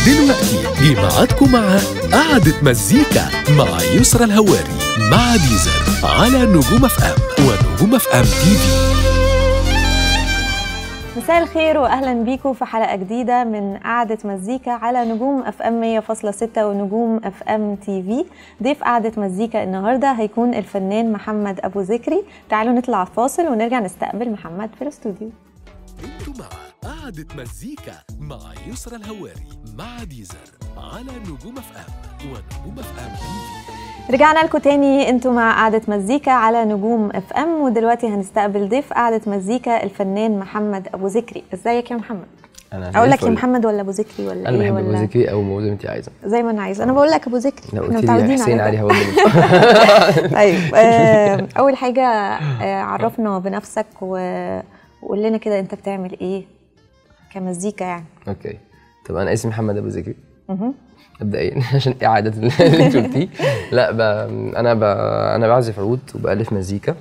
دلوقتي جه ميعادكم مع قعدة مزيكا مع يسرى الهواري مع ديزر على نجوم اف ام ونجوم اف ام تي في مساء الخير واهلا بيكم في حلقه جديده من قعده مزيكا على نجوم اف ام 100.6 ونجوم اف ام تي في ضيف قعده مزيكا النهارده هيكون الفنان محمد ابو ذكري تعالوا نطلع فاصل ونرجع نستقبل محمد في الاستوديو انتوا مع قعدة مزيكا مع يسرى الهواري مع ديزر على نجوم اف ام ونجوم اف ام تي في رجعنا لكم تاني انتوا مع قعدة مزيكا على نجوم اف ام ودلوقتي هنستقبل ضيف قعدة مزيكا الفنان محمد ابو ذكري ازيك يا محمد انا زي اقول لك يا الفل. محمد ولا ابو ذكري ولا انا ايه بحب ابو ولا ذكري او مو زي ما انت عايزه زي ما انا عايزه انا بقول لك ابو ذكري لو احنا قلت لي متعودين حسين على عادي ده. هقول لك طيب آه، اول حاجه آه، عرفنا بنفسك و- وقول لنا كده انت بتعمل ايه كمزيكا يعني اوكي طب انا اسمي محمد ابو ذكري مهم. مبدئيا عشان اعاده اللي انت قلتيه لا ب... انا ب... انا بعزف عود وبالف مزيكا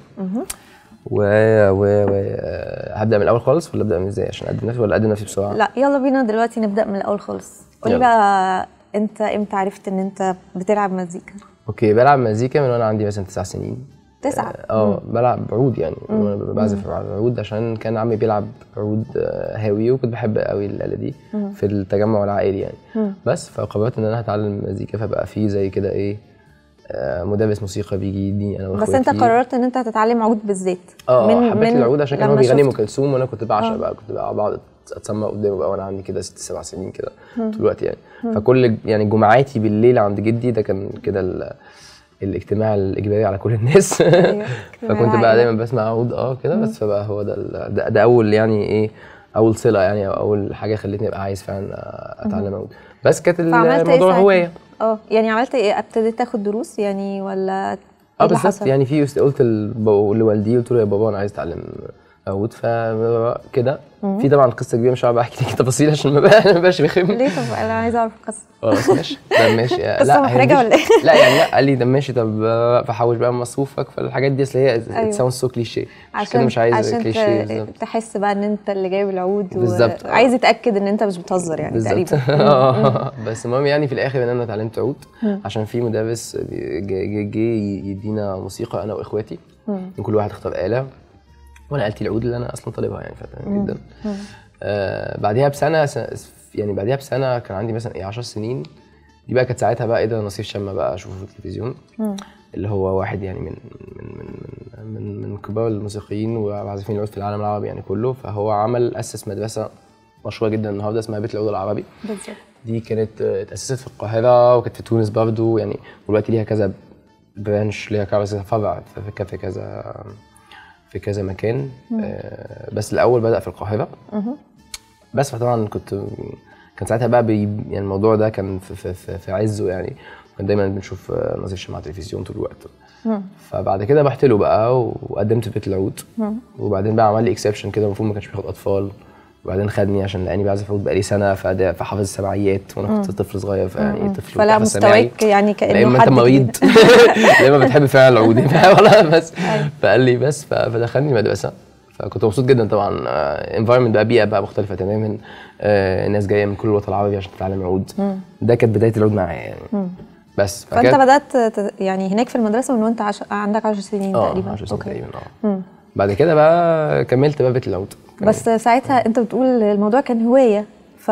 و, و... و... آه، هبدا من الاول خالص ولا ابدا من ازاي عشان اقدم نفسي ولا اقدم نفسي بسرعه لا يلا بينا دلوقتي نبدا من الاول خالص قولي يلا. بقى انت امتى عرفت ان انت بتلعب مزيكا اوكي بلعب مزيكا من وانا عندي مثلا تسع سنين تسعة اه بلعب عود يعني وانا بعزف على العود عشان كان عمي بيلعب عود آه، هاوي وكنت بحب قوي الاله دي في التجمع العائلي يعني بس فقررت ان انا هتعلم مزيكا فبقى في زي كده ايه آه، مدرس موسيقى بيجي يديني انا بس واخواتي انت قررت ان انت هتتعلم عود بالذات اه حبيت العود عشان كان هو لما بيغني ام شفت. كلثوم وانا كنت بعشق آه. بقى كنت بقى بقعد اتسمع قدامه بقى وانا عندي كده ست سبع سنين كده طول الوقت يعني فكل يعني جمعاتي بالليل عند جدي ده كان كده ال- الاجتماع الاجباري على كل الناس اجتماع فكنت بقى العائلة. دايما بسمع عود اه كده بس فبقى هو ده ال- ده, ده اول يعني ايه اول صله يعني او اول حاجه خلتني ابقى عايز فعلا اتعلم عود بس كانت فعملت ايه الموضوع ساعتها؟ هوايه اه يعني عملت ايه ابتديت تاخد دروس يعني ولا ايه اه اللي بالظبط حصل؟ يعني في يست- قلت لب- لوالدي قلت له يا بابا انا عايز اتعلم عود فكده في طبعا قصه كبيره مش هعرف احكي لك تفاصيل عشان ما بقى- ما بقاش رخم ليه طب انا عايزه اعرف القصه خلاص ماشي طب ماشي قصة هي محرجة مش- ولا ايه؟ لا يعني لا قال لي ده ماشي طب آه، فحوش بقى من مصروفك فالحاجات دي اصل هي أيوة. ساوند سو كليشيه عشان كده عشان مش عايز عشان كليشيه ت- بالظبط تحس بقى ان انت اللي جايب العود و- بالظبط. عايز يتاكد ان انت مش بتهزر يعني بالظبط تقريبا آه، بس المهم يعني في الاخر ان انا اتعلمت عود عشان في مدرس بي- جه جه- جه يدينا موسيقى انا واخواتي وكل واحد اختار اله وانا آلتي العود اللي انا اصلا طالبها يعني فتمام جدا آه بعديها بسنه س- يعني بعديها بسنه كان عندي مثلا ايه 10 سنين دي بقى كانت ساعتها بقى ايه ده نصير شمة بقى اشوفه في التلفزيون اللي هو واحد يعني من من من من, من, من كبار الموسيقيين وعازفين العود في العالم العربي يعني كله فهو عمل اسس مدرسه مشهوره جدا النهارده اسمها بيت العود العربي بالظبط دي كانت آه، اتأسست في القاهرة وكانت في تونس برضو يعني ودلوقتي ليها كذا برانش ليها كذا فرع في في- في كذا في كذا مكان آه، بس الأول بدأ في القاهرة بس فطبعا كنت كان ساعتها بقى بي يعني الموضوع ده كان في, في, في, في عزه يعني كان دايما بنشوف آه، ناظر شمع على التلفزيون طول الوقت فبعد كده رحت له بقى وقدمت في بيت العود وبعدين بقى عمل لي اكسبشن كده المفروض ما كانش بياخد اطفال وبعدين خدني عشان لقاني بعزف عود بقالي سنه فده فحافظ السمعيات وانا كنت طفل صغير فيعني طفل فلا بيحفظ سماعي. مستواك يعني لا كانه اما حد انت مريض كبير. لا اما بتحب فعلا العود ولا بس فقال لي بس ف- فدخلني مدرسه فكنت مبسوط جدا طبعا انفايرمنت بقى بيئه بقى مختلفه تماما آه، ناس جايه من كل الوطن العربي عشان تتعلم عود ده كانت بدايه العود معايا يعني بس فانت فكانت- بدات ت- يعني هناك في المدرسه من وانت عش... عندك 10 سنين اه تقريبا 10 سنين أوكي. تقريبا اه بعد كده بقى كملت بقى بيت العود بس ساعتها انت بتقول الموضوع كان هوايه ف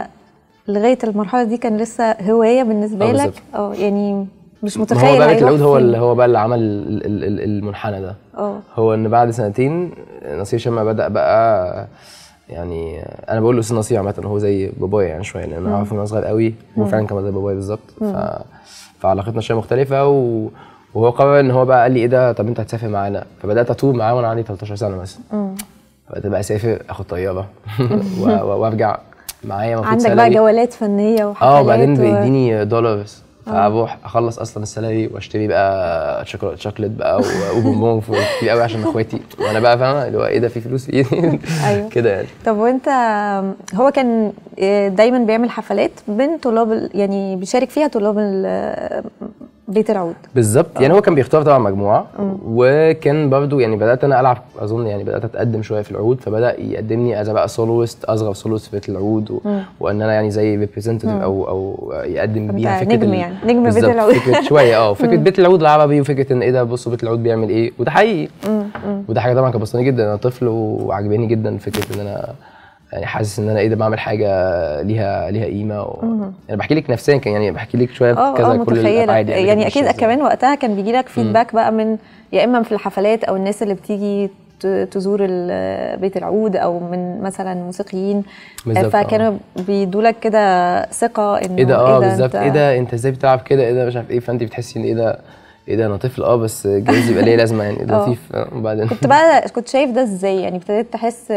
لغايه المرحله دي كان لسه هوايه بالنسبه آه، لك بالظبط. اه يعني مش ما متخيل هو بقى بيت هيروح العود هو فين. اللي هو بقى اللي عمل ال- ال- ال- المنحنى ده اه هو ان بعد سنتين نصير شما بدا بقى يعني انا بقول له استاذ نصير عامه هو زي بابايا يعني شويه لان انا عارفه من وانا صغير قوي هو فعلا كان زي بابايا بالظبط ف... فعلاقتنا شويه مختلفه و... وهو قرر ان هو بقى قال لي ايه ده طب انت هتسافر معانا فبدات اتوب معاه وانا عندي 13 سنه مثلا بدات بقى اسافر اخد طياره و... و... وارجع معايا المفروض عندك بقى salary. جولات فنيه وحفلات اه وبعدين و- بيديني دولارز فاروح اخلص اصلا السالري واشتري بقى شوكولاته شوكليت بقى و- وبونبون كتير قوي عشان اخواتي وانا بقى فاهمه اللي هو ايه ده في فلوس في ايدي أيوة. كده يعني طب وانت هو كان دايما بيعمل حفلات بين طلاب ال- يعني بيشارك فيها طلاب ال- بيت العود بالظبط يعني هو كان بيختار طبعا مجموعه وكان برضو يعني بدات انا العب اظن يعني بدات اتقدم شويه في العود فبدا يقدمني از بقى سولوست اصغر سولوست في بيت العود و... وان انا يعني زي ريبريزنتيف او او يقدم فأنت بيها فكره نجم ال- يعني، نجم بيت بالظبط، العود. فكره شويه اه فكره بيت العود العربي وفكره ان ايه ده بصوا بيت العود بيعمل ايه وده حقيقي وده حاجه طبعا كانت بسطاني جدا انا طفل وعجباني جدا فكره ان انا يعني حاسس ان انا ايه ده بعمل حاجه ليها ليها قيمه و... انا بحكي لك نفسيا كان يعني بحكي لك شويه اه كذا اه كل متخيله الابعاد يعني, كانت اكيد ماشية إزاي. كمان وقتها كان بيجي لك فيدباك بقى من يا اما في الحفلات او الناس اللي بتيجي ت- تزور ال- بيت العود او من مثلا موسيقيين بالظبط، فكانوا بيدوا لك كده ثقه انه ايه ده اه ده بالظبط أنت- ايه ده انت ازاي بتلعب كده ايه ده مش عارف ايه فانت بتحسي ان ايه ده ايه ده انا طفل اه بس جايز يبقى ليه لازمه يعني آه. لطيف آه، وبعدين كنت بقى كنت شايف ده ازاي يعني ابتديت تحس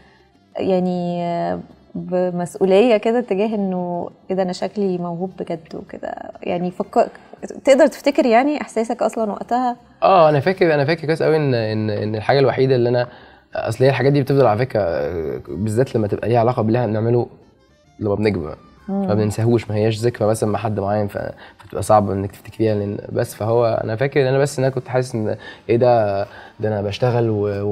يعني بمسؤوليه كده تجاه انه ايه ده انا شكلي موهوب بجد وكده يعني فكر تقدر تفتكر يعني احساسك اصلا وقتها اه انا فاكر انا فاكر كويس قوي ان ان ان الحاجه الوحيده اللي انا اصل هي الحاجات دي بتفضل على فكره آه، بالذات لما تبقى ليها علاقه باللي احنا بنعمله لما بنكبر ما بننساهوش ما هياش ذكرى مثلا مع حد معين ف- فتبقى صعب انك تفتكريها لان بس فهو انا فاكر ان انا بس ان انا كنت حاسس ان ايه ده ده انا بشتغل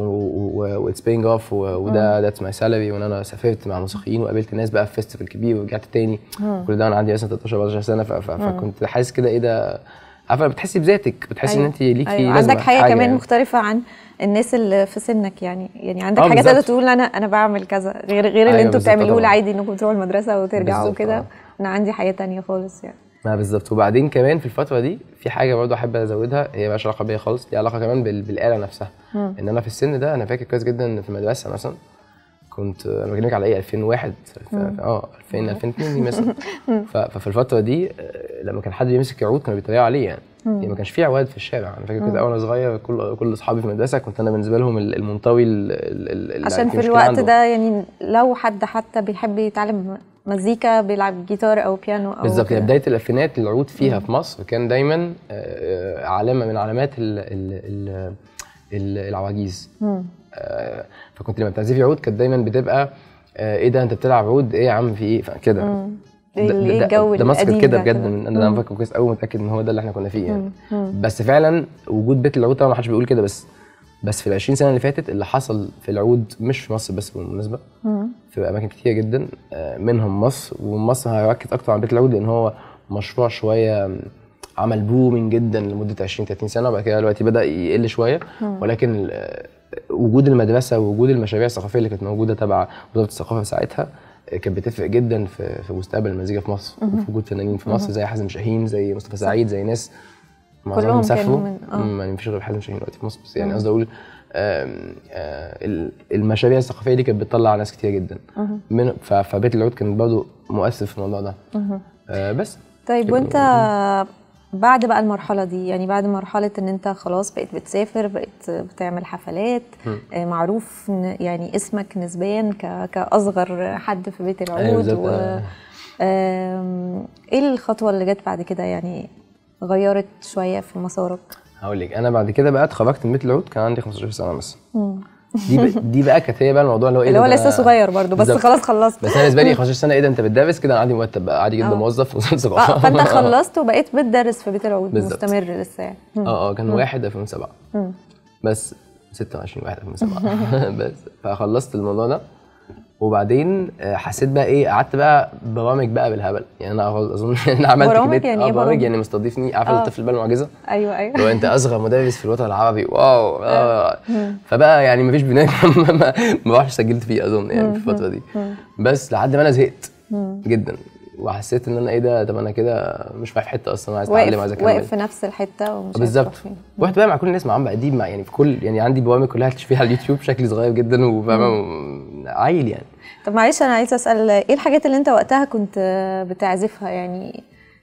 واتس بينج اوف وده ذاتس ماي سالري وان انا سافرت مع موسيقيين وقابلت ناس بقى في فيستيفال كبير ورجعت تاني كل ده وانا عندي مثلا 13 14 سنه ف- ف- فكنت حاسس كده ايه ده عارفه بتحسي بذاتك بتحسي ان انت ليكي أيوة. لازمه عندك في حاجه, كمان يعني. مختلفه عن الناس اللي في سنك يعني يعني عندك آه، حاجات تقدر بالظبط. تقول انا انا بعمل كذا غير غير اللي أيوة انتوا بالظبط، بتعملوه طبعاً. العادي انكم تروحوا المدرسه وترجعوا بالظبط، وكده آه. انا عندي حياه تانية خالص يعني ما بالظبط وبعدين كمان في الفتره دي في حاجه برضه احب ازودها هي مالهاش علاقه بيا خالص ليها علاقه كمان بال- بالاله نفسها ان انا في السن ده انا فاكر كويس جدا إن في المدرسه مثلا كنت انا بكلمك على ايه 2001 ف- اه 2000 2002 دي مثلا ف- ففي الفتره دي آه، لما كان حد يمسك عود كانوا بيتريقوا عليه يعني يعني ما كانش في عواد في الشارع انا فاكر كده وانا صغير كل كل اصحابي في المدرسه كنت انا بالنسبه لهم ال- المنطوي ال- ال- ال- اللي عشان في في مشكلة الوقت عنده. ده يعني لو حد حتى بيحب يتعلم مزيكا بيلعب جيتار او بيانو او بالظبط كده. يعني بدايه الالفينات العود فيها في مصر كان دايما آه، علامه من علامات ال ال ال ال العواجيز آه، فكنت لما بتعزفي عود كانت دايما بتبقى آه، ايه ده انت بتلعب عود ايه يا عم في ايه كده ايه ده- ال- إيه ده- الجو ده مصر القديم كانت كده ده بجد كده. من انا فاكر كويس قوي متاكد ان هو ده اللي احنا كنا فيه يعني بس فعلا وجود بيت العود طبعا ما حدش بيقول كده بس بس في ال 20 سنه اللي فاتت اللي حصل في العود مش في مصر بس بالمناسبه في اماكن كتير جدا آه، منهم مصر ومصر هيركز اكتر على بيت العود لان هو مشروع شويه م، عمل بومينج جدا لمده 20 30 سنه وبعد كده دلوقتي بدا يقل شويه ولكن ال- وجود المدرسه ووجود المشاريع الثقافيه اللي كانت موجوده تبع وزاره الثقافه ساعتها آه، كانت بتفرق جدا في في مستقبل المزيكا في مصر وفي وجود فنانين في مصر زي حازم شاهين زي مصطفى سعيد زي ناس معظمهم كلهم سافروا كانوا من- آه. مم، يعني مفيش غير حازم شاهين دلوقتي في مصر بس يعني قصدي اقول آم، آه، ال- المشاريع الثقافيه دي كانت بتطلع ناس كتير جدا من ف- فبيت العود كان برضه مؤثر في الموضوع ده آه، بس طيب وانت بعد بقى المرحلة دي يعني بعد مرحلة ان انت خلاص بقيت بتسافر بقيت بتعمل حفلات آه، معروف ن- يعني اسمك نسبيا ك- كأصغر حد في بيت العود بالظبط، و آه. آم، ايه الخطوة اللي جت بعد كده يعني غيرت شوية في مسارك هقول لك انا بعد كده بقى اتخرجت من بيت العود كان عندي 15 سنه مثلا دي ب... دي بقى كانت هي بقى الموضوع اللي هو ايه اللي ده هو ده- لسه صغير برضو بس بالظبط. خلاص خلصت بس انا بالنسبه لي 15 سنه ايه ده انت بتدرس كده انا عندي مرتب بقى عادي جدا آه. موظف في وزاره اه الثقافه فانت خلصت وبقيت بتدرس في بيت العود بالظبط. مستمر لسه يعني اه اه كان 1 2007 بس 26 1 2007 بس فخلصت الموضوع ده وبعدين آه، حسيت بقى ايه قعدت بقى برامج بقى بالهبل يعني انا اظن ان أنا عملت برامج كمية- يعني آه، إيه برامج برامج؟ يعني مستضيفني عارفه آه. الطفل بقى المعجزه ايوه ايوه لو انت اصغر مدرس في الوطن العربي واو آه. فبقى يعني مفيش برنامج ما- ما ما بروحش سجلت فيه اظن يعني في الفتره دي بس لحد ما انا زهقت جدا وحسيت ان انا ايه ده طب انا كده مش رايح في حته اصلا عايز اتعلم عايز واقف اكمل واقف في نفس الحته ومش عارف بالظبط تروح فين. رحت بقى مع كل الناس مع عم اديب مع يعني في كل يعني عندي برامج كلها تشوفيها على اليوتيوب بشكل صغير جدا وفاهمه عيل يعني طب معلش انا عايزه اسال ايه الحاجات اللي انت وقتها كنت بتعزفها يعني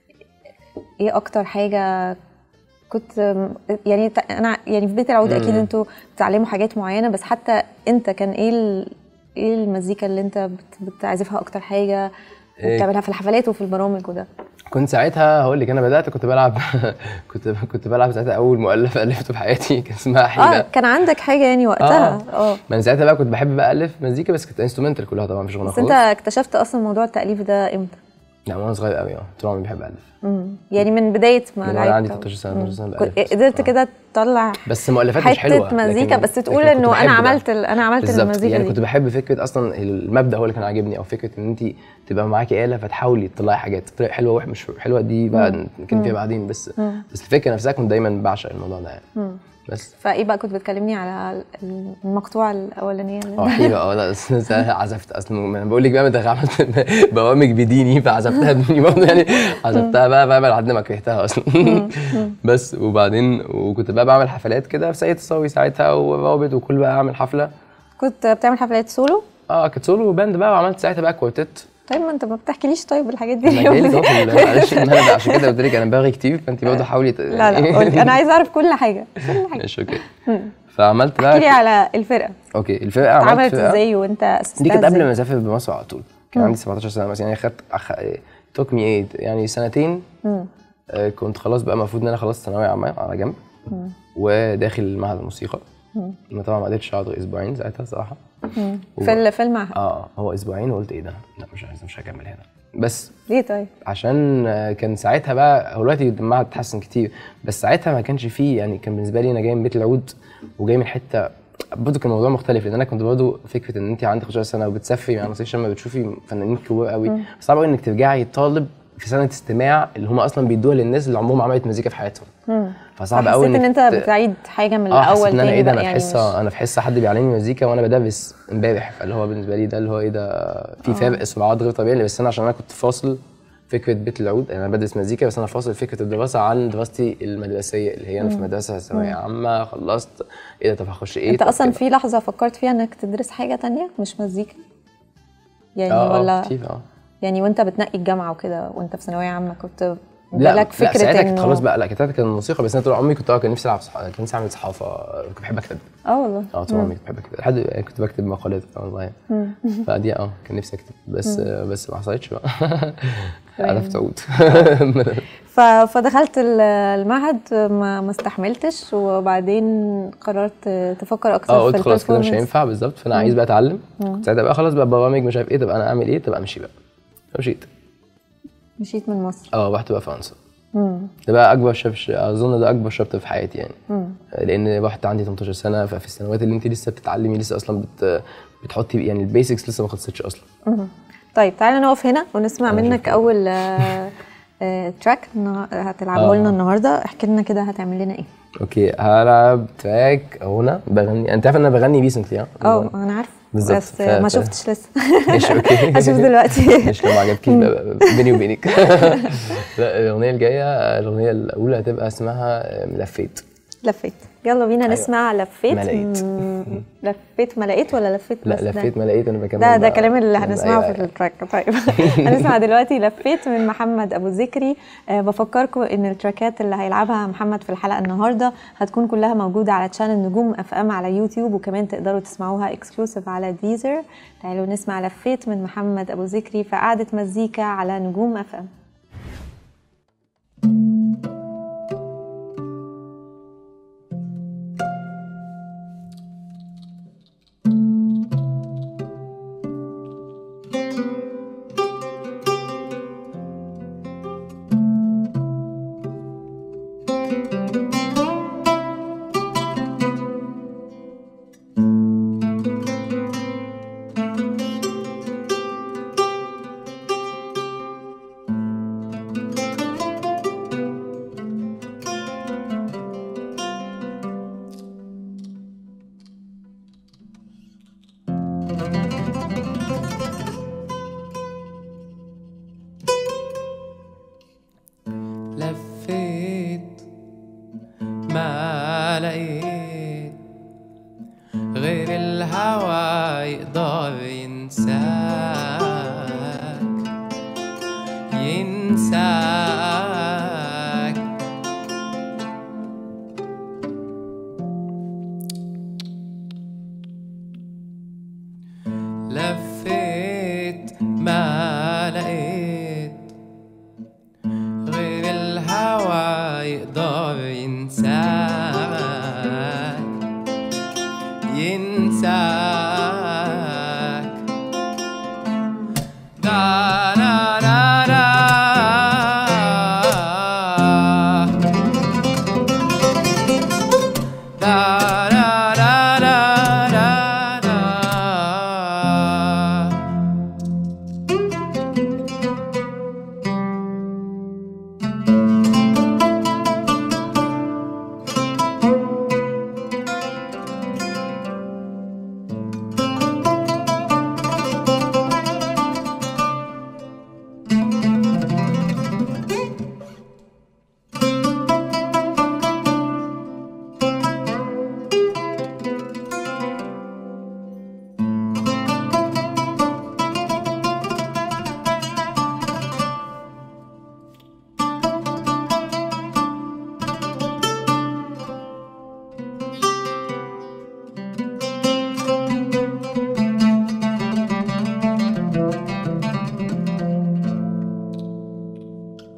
ايه اكتر حاجه كنت يعني ت- انا يعني في بيت العود اكيد انتوا بتتعلموا حاجات معينه بس حتى انت كان ايه ال- ايه المزيكا اللي انت بت- بتعزفها اكتر حاجه إيه. وبتعملها في الحفلات وفي البرامج وده كنت ساعتها هقول لك انا بدات كنت بلعب كنت كنت بلعب ساعتها اول مؤلف الفته في حياتي كان اسمها حيله اه كان عندك حاجه يعني وقتها اه ما انا ساعتها بقى كنت بحب بقى الف مزيكا بس كانت انسترومنتال كلها طبعا مش غنى بس انت خالص اكتشفت اصلا موضوع التاليف ده امتى لا وانا صغير قوي اه طول عمري بحب الف مم. يعني من بدايه ما من وأنا لعبت عندي أو- 13 سنة، مم. 13 سنة كنت- بألف. قدرت آه. كده تطلع بس مؤلفات مش حلوه حته مزيكا لكن- بس لكن تقول كنت انه انا بحب ده. عملت ال- انا عملت بالظبط المزيكا يعني دي كنت بحب فكره اصلا المبدا هو اللي كان عاجبني او فكره ان انت تبقى معاكي اله فتحاولي تطلعي حاجات طريقه حلوه وح مش حلوه دي بقى كان فيها بعدين بس بس الفكره نفسها كنت دايما بعشق الموضوع ده يعني بس فايه بقى كنت بتكلمني على المقطوعه الاولانيه اللي- اه حقيقة اه لا بس بس أنا عزفت اصلا ما انا بقول لك بقى ده عملت برامج بديني فعزفتها بديني برضه يعني عزفتها بقى بقى لحد ما كرهتها اصلا بس وبعدين وكنت بقى بعمل حفلات كده في سيد الصاوي ساعتها ورابط وكل بقى اعمل حفله كنت بتعمل حفلات سولو اه كانت سولو باند بقى وعملت ساعتها بقى كوارتيت طيب ما انت ما بتحكيليش طيب الحاجات دي انا جاي لك اهو في ال- معلش ان انا عشان كده قلت لك انا بلغي كتير فانت برضه حاولي ت- لا لا قولي. انا عايزه اعرف كل حاجه كل حاجه ماشي اوكي فعملت احكي لي بقى على الفرقه اوكي الفرقه عملت اتعملت فرقة. ازاي وانت اسستها دي كانت قبل إزاي؟ ما اسافر بمصر على طول كان عندي 17 سنه مثلا يعني خدت أخ... توك مي ايد يعني سنتين آه، كنت خلاص بقى المفروض ان انا خلصت ثانويه عامه على جنب وداخل معهد الموسيقى انا طبعا ما قدرتش اقعد غير اسبوعين ساعتها صراحه في ال- في المعهد اه هو اسبوعين وقلت ايه ده لا مش عايز مش هكمل هنا بس ليه طيب؟ عشان آه، كان ساعتها بقى هو دلوقتي المعهد اتحسن كتير بس ساعتها ما كانش فيه يعني كان بالنسبه لي انا جاي من بيت العود وجاي من حته برضه كان الموضوع مختلف لان انا كنت برضه فكره ان انت عندك 15 سنه وبتسافري مع نصير لما بتشوفي فنانين كبار قوي صعب قوي انك ترجعي طالب في سنه استماع اللي هم اصلا بيدوها للناس اللي عمرهم ما عملت مزيكا في حياتهم فصعب قوي حسيت ان انت ت- بتعيد حاجه من اه حسيت الاول ان انا تاني ايه ده بقى انا في يعني حصه مش- انا في حصه حد بيعلمني مزيكا وانا بدرس امبارح فاللي هو بالنسبه لي ده اللي هو ايه ده في فرق سرعات غير طبيعي بس انا عشان انا كنت فاصل فكره بيت العود يعني انا بدرس مزيكا بس انا فاصل فكره الدراسه عن دراستي المدرسيه اللي هي انا في مدرسه ثانويه عامه خلصت ايه ده طب هخش ايه انت طب اصلا كده. في لحظه فكرت فيها انك تدرس حاجه تانية مش مزيكا يعني اه ولا اه كتير اه يعني وانت بتنقي الجامعه وكده وانت في ثانويه عامه كنت لا بالك لا فكره ساعتها كنت انه خلاص بقى لا كانت كانت الموسيقى بس انا طول عمري كنت اه كان نفسي العب صح... كان نفسي اعمل صحافه كنت بحب اكتب اه والله اه طول عمري كنت بحب اكتب لحد يعني كنت بكتب مقالات وانا صغير فدي اه كان نفسي اكتب بس آه بس ما حصلتش بقى عرفت اعود ف... فدخلت ال- المعهد ما, ما استحملتش وبعدين قررت تفكر اكتر اه في قلت خلاص كده مش الperformance. هينفع بالظبط فانا عايز بقى اتعلم كنت ساعتها بقى خلاص بقى برامج مش عارف ايه طب انا اعمل ايه طب امشي بقى مشيت مشيت من مصر اه رحت بقى فرنسا ده بقى اكبر شبش اظن ده اكبر شابتر في حياتي يعني لان رحت عندي 18 سنه ففي السنوات اللي انت لسه بتتعلمي لسه اصلا بت بتحطي يعني البيسكس لسه ما خلصتش اصلا طيب تعالى نقف هنا ونسمع أنا منك شكراً. اول آه، آه، تراك النها- هتلعبه آه. لنا النهارده احكي لنا كده هتعمل لنا ايه اوكي هلعب تراك غنى بغني انت عارف ان انا بغني ريسنتلي ها اه انا عارفه بالظبط. بس ف- ما ف- شفتش لسه ماشي اوكي هشوف دلوقتي مش لو ما عجبكيش بقى بيني وبينك لا الاغنيه الجايه الاغنيه الاولى هتبقى اسمها لفيت لفيت يلا بينا نسمع لفيت ما لقيت. مم، لفيت ما لقيت ولا لفيت لا بس ده؟ لفيت ما لقيت انا بكمل ده ده بقى. كلام اللي أيوة، هنسمعه أيوة. في التراك طيب هنسمع دلوقتي لفيت من محمد ابو ذكري أه بفكركم ان التراكات اللي هيلعبها محمد في الحلقه النهارده هتكون كلها موجوده على تشانل نجوم اف ام على يوتيوب وكمان تقدروا تسمعوها اكسكلوسيف على ديزر تعالوا نسمع لفيت من محمد ابو ذكري في قعده مزيكا على نجوم اف ام لفيت ما لقيت غير الهوى يقدر ينساك ينساك لفيت ما لقيت غير الهوى يقدر ينساك ينساك دا دا دا دا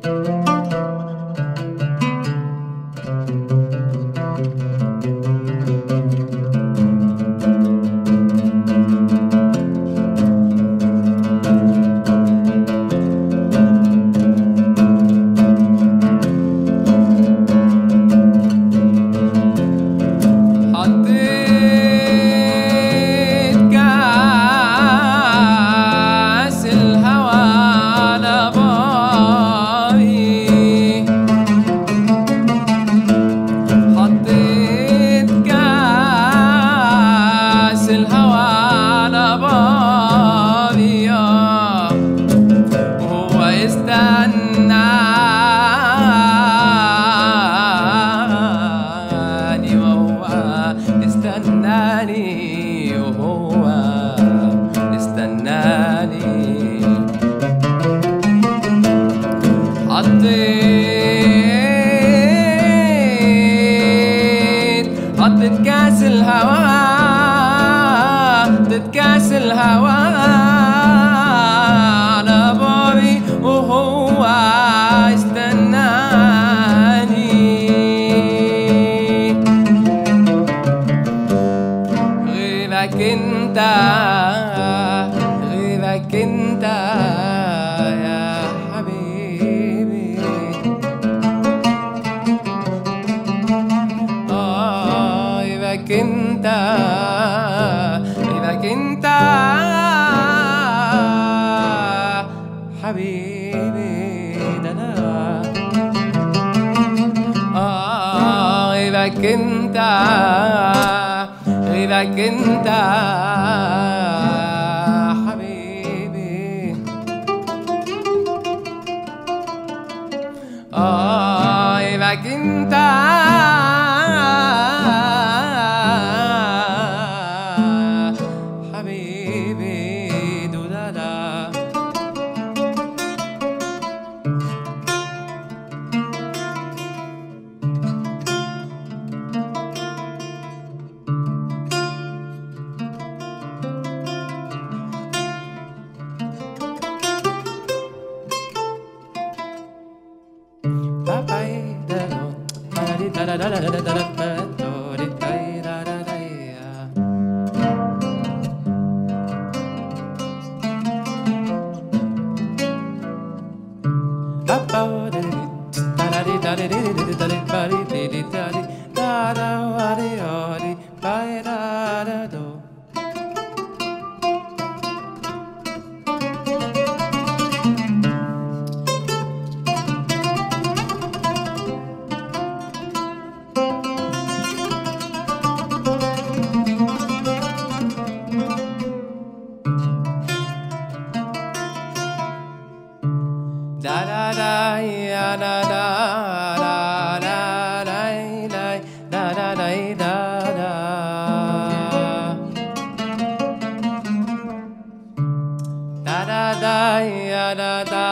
حطيت كاس الهوى على بابي حطيت كاس الهوى على بابي وهو يستناني وهو يستناني وهو يستناني حطيت حطيت كاس الهوى حطيت كاس الهوى على بابي وهو يستناني غيرك انت غيرك انت يا حبيبي آه غيرك انت غيرك انت حبيبي ده انا آه غيرك انت غيرك انت حبيبي آه غيرك انت حبيبي دولالا Da da da ya da da da da da da da da da da da Da da da ya da da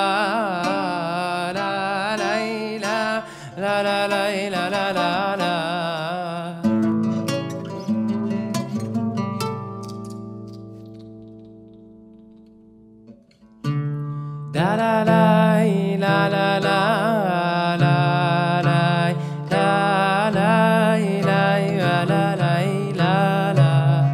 la la la la la la la la la la Da la la la la la la la la la la la la la la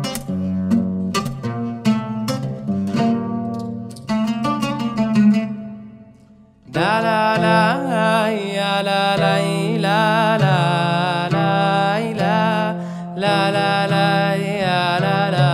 Da la la ya la la la la la la la la la ya la la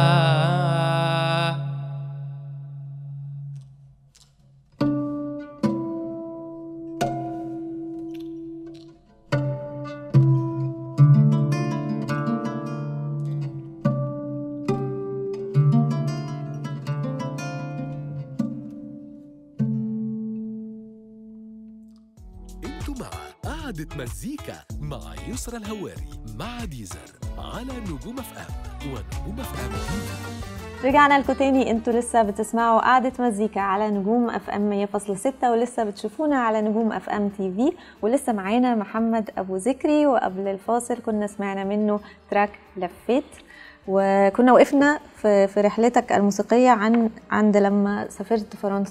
انتوا مع قعدة مزيكا مع يسرى الهواري مع ديزر على نجوم اف ام ونجوم اف ام تي في رجعنا لكم تاني انتوا لسه بتسمعوا قعدة مزيكا على نجوم اف ام 100.6 ولسه بتشوفونا على نجوم اف ام تي في ولسه معانا محمد ابو ذكري وقبل الفاصل كنا سمعنا منه تراك لفيت وكنا وقفنا في في رحلتك الموسيقية عن عند لما سافرت فرنسا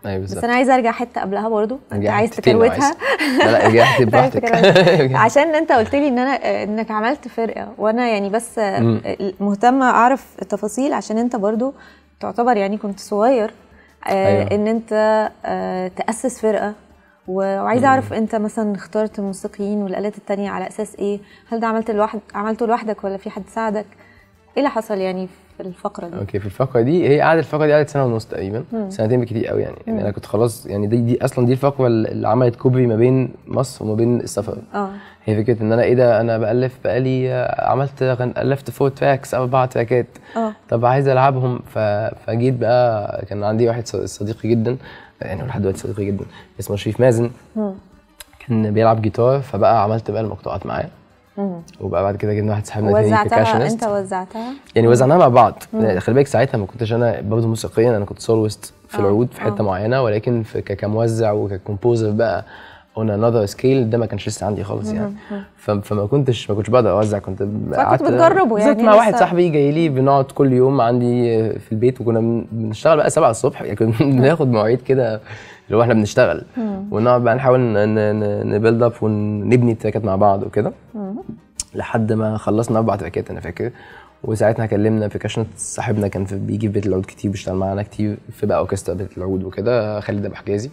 ايوه بس بالظبط انا عايزه ارجع حته قبلها برضو انت رجعت عايز تاني لو تكروتها لا لا رجعت براحتك تكروتها. عشان انت قلت لي ان انا انك عملت فرقه وانا يعني بس مم. مهتمه اعرف التفاصيل عشان انت برضو تعتبر يعني كنت صغير آه، أيوة. ان انت آه، تاسس فرقه و- وعايزه اعرف انت مثلا اخترت الموسيقيين والالات التانية على اساس ايه هل ده عملت لوحد عملته لوحدك ولا في حد ساعدك ايه اللي حصل يعني في الفقره دي اوكي في الفقره دي هي قعدت الفقره دي قعدت سنه ونص تقريبا سنتين بكتير قوي يعني, يعني انا كنت خلاص يعني دي, دي اصلا دي الفقره اللي عملت كوبري ما بين مصر وما بين السفر اه هي فكره ان انا ايه ده انا بالف بقالي آه، عملت غن- الفت فور تراكس اربع تراكات اه طب عايز العبهم ف... فجيت بقى كان عندي واحد ص- صديقي جدا يعني هو لحد دلوقتي صديقي جدا اسمه شريف مازن مم. كان بيلعب جيتار فبقى عملت بقى المقطوعات معاه مم. وبقى بعد كده جبنا واحد صاحبنا تاني وزعتها percussionist. انت وزعتها يعني وزعناها مع بعض خلي بالك ساعتها ما كنتش انا برضه موسيقيا انا كنت سولوست في آه، العود في حته آه. معينه ولكن في ك- كموزع وككومبوزر بقى on another scale ده ما كانش لسه عندي خالص يعني ف- فما كنتش ما كنتش بقدر اوزع كنت ب- قعدت- بتجربه بالظبط يعني مع واحد لسه. صاحبي جاي لي بنقعد كل يوم عندي في البيت وكنا بن- بنشتغل بقى 7 الصبح يعني كنا بناخد مواعيد كده اللي هو احنا بنشتغل ونقعد بقى نحاول نبيلد اب ونبني التراكات مع بعض وكده لحد ما خلصنا اربع تراكات انا فاكر وساعتها كلمنا بيركشن صاحبنا كان في بيجي في بيت العود كتير بيشتغل معانا كتير في بقى اوركسترا بيت العود وكده خالد ابو حجازي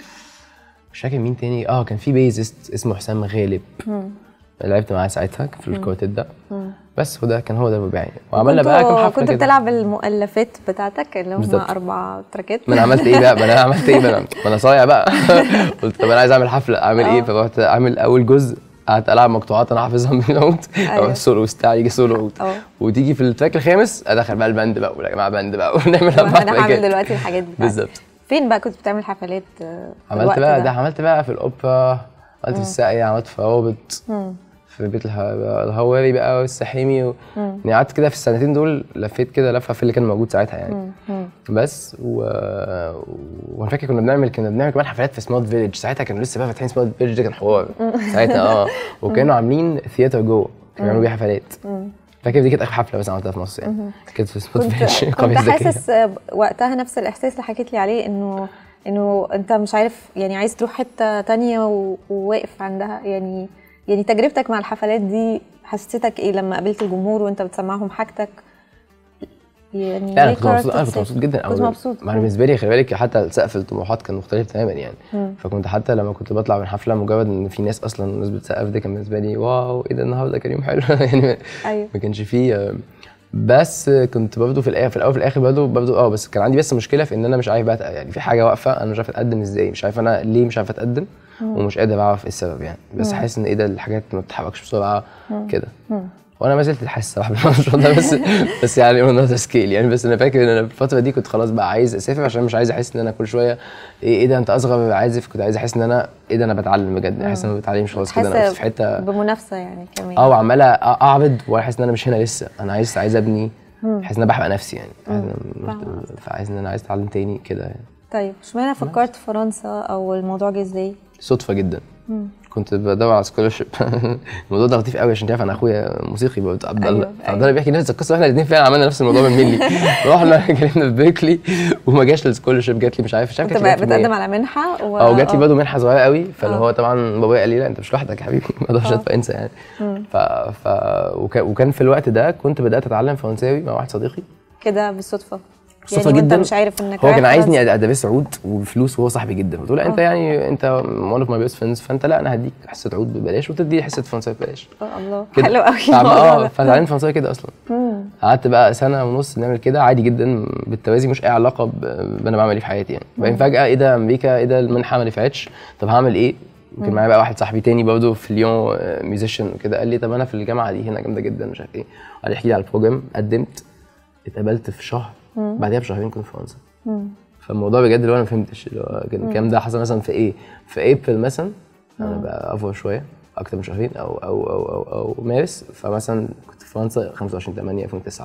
مش فاكر مين تاني اه كان في بيزست اسمه حسام غالب لعبت معاه ساعتها في الكوارتيت ده بس وده كان هو ده الرباعي وعملنا بقى كام كنتوا- حفله كنت كده بتلعب المؤلفات بتاعتك اللي هم بالظبط. اربع تراكات ما انا عملت ايه بقى ما انا عملت ايه بقى ما انا صايع بقى قلت طب انا عايز اعمل حفله اعمل ايه آه. فرحت اعمل اول جزء قعدت العب مقطوعات انا حافظها من العود أيوة. او السولو بتاعي يجي سولو عود اه. وتيجي في التراك الخامس ادخل بقى الباند بقى ولا يا جماعه باند بقى ونعمل طب اربع انا هعمل تراكات. دلوقتي الحاجات دي بالظبط فين بقى كنت بتعمل حفلات آه، في عملت الوقت بقى ده, ده عملت بقى في الاوبرا عملت في الساقية عملت في روابط في بيت الها- الهواري بقى والسحيمي و... يعني قعدت كده في السنتين دول لفيت كده لفه في اللي كان موجود ساعتها يعني بس و... وانا فاكر كنا بنعمل كنا بنعمل كمان حفلات في سمارت فيليج ساعتها كانوا لسه بقى فاتحين سمارت فيليج ده كان حوار ساعتها اه وكانوا عاملين ثياتر جوه كانوا بيعملوا بيها حفلات فاكر دي كانت اخر حفله بس عملتها في مصر يعني كانت في سمارت كنت فيليج كنت قرية ذكية. حاسس آه، وقتها نفس الاحساس اللي حكيت لي عليه انه انه انت مش عارف يعني عايز تروح حته تانية و- وواقف عندها يعني يعني تجربتك مع الحفلات دي حسيتك ايه لما قابلت الجمهور وانت بتسمعهم حاجتك يعني لا انا ليه كنت مبسوط قررت انا كنت تسافر؟ مبسوط جدا كنت أوي. مبسوط ما أنا بالنسبه لي خلي بالك حتى سقف الطموحات كان مختلف تماما يعني فكنت حتى لما كنت بطلع من حفله مجرد ان في ناس اصلا الناس بتسقف ده كان بالنسبه لي واو ايه ده النهارده كان يوم حلو يعني ايوه ما كانش فيه بس كنت برضه في الاخر في الاول وفي الاخر برضه برضه اه بس كان عندي بس مشكله في ان انا مش عارف بقى يعني في حاجه واقفه انا مش عارف اتقدم ازاي مش عارف انا ليه مش عارف اتقدم ومش قادر اعرف ايه السبب يعني بس حاسس ان ايه ده الحاجات ما بتتحركش بسرعه كده وانا ما زلت حاسس صراحه بالموضوع ده بس بس يعني اون انذر سكيل يعني بس انا فاكر ان انا في الفتره دي كنت خلاص بقى عايز اسافر عشان مش عايز احس ان انا كل شويه ايه ايه ده انت اصغر عازف كنت عايز احس ان انا ايه ده انا بتعلم بجد حاسس ان انا ما بتعلمش خلاص كده انا بس في حته بمنافسه يعني كمان اه وعمال اعرض واحس ان انا مش هنا لسه انا عايز عايز ابني حاسس ان انا بحرق نفسي يعني عايز إن أنا- فاهمة فعايز ان انا عايز اتعلم تاني كده يعني طيب اشمعنى فكرت فرنسا او الموضوع جه ازاي؟ صدفه جدا كنت بدور على سكولرشيب الموضوع ده لطيف قوي عشان تعرف انا اخويا موسيقي برضه عبد الله أيوة، فعبد الله بيحكي نفس القصه واحنا الاثنين فعلا عملنا نفس الموضوع من ملي رحنا كلمنا في بيركلي وما جاش السكولرشيب جات لي مش عارف مش عارف كنت جات لي جات لي بتقدم منين. على منحه و... اه وجات لي آه. برضه منحه صغيره قوي فاللي آه. هو طبعا بابايا قال لي لا انت مش لوحدك يا حبيبي ما اقدرش ادفع انسى يعني ف, ف وكان, وكان في الوقت ده كنت بدات اتعلم فرنساوي مع واحد صديقي كده بالصدفه صدفه يعني وانت جدا مش عارف انك هو رايح كان عايزني فرنسا. ادرس عود وبفلوس وهو صاحبي جدا قلت له لا انت آه. يعني انت ون اوف ماي بيست فريندز فانت لا انا هديك حصه عود ببلاش وتدي حصه فرنساوي ببلاش اه الله كده. حلو قوي فعم- الموضوع اه ده. فتعلمت فرنساوي كده اصلا قعدت بقى سنه ونص نعمل كده عادي جدا بالتوازي مش اي علاقه ب- بانا بعمل ايه في حياتي يعني بعدين فجاه ايه ده امريكا ايه ده المنحه ما نفعتش طب هعمل ايه وكان معايا بقى واحد صاحبي تاني برضه في ليون ميوزيشن وكده قال لي طب انا في الجامعه دي هنا جامده جدا مش عارف ايه قعد يحكي لي على البروجرام قدمت اتقبلت في شهر بعدها بشهرين كنت في فرنسا فالموضوع بجد اللي هو انا ما فهمتش اللي هو كان الكلام ده حصل مثلا في ايه في ابريل مثلا انا بقى افور شويه اكتر من شهرين او او او او, أو مارس فمثلا كنت في فرنسا 25 8 2009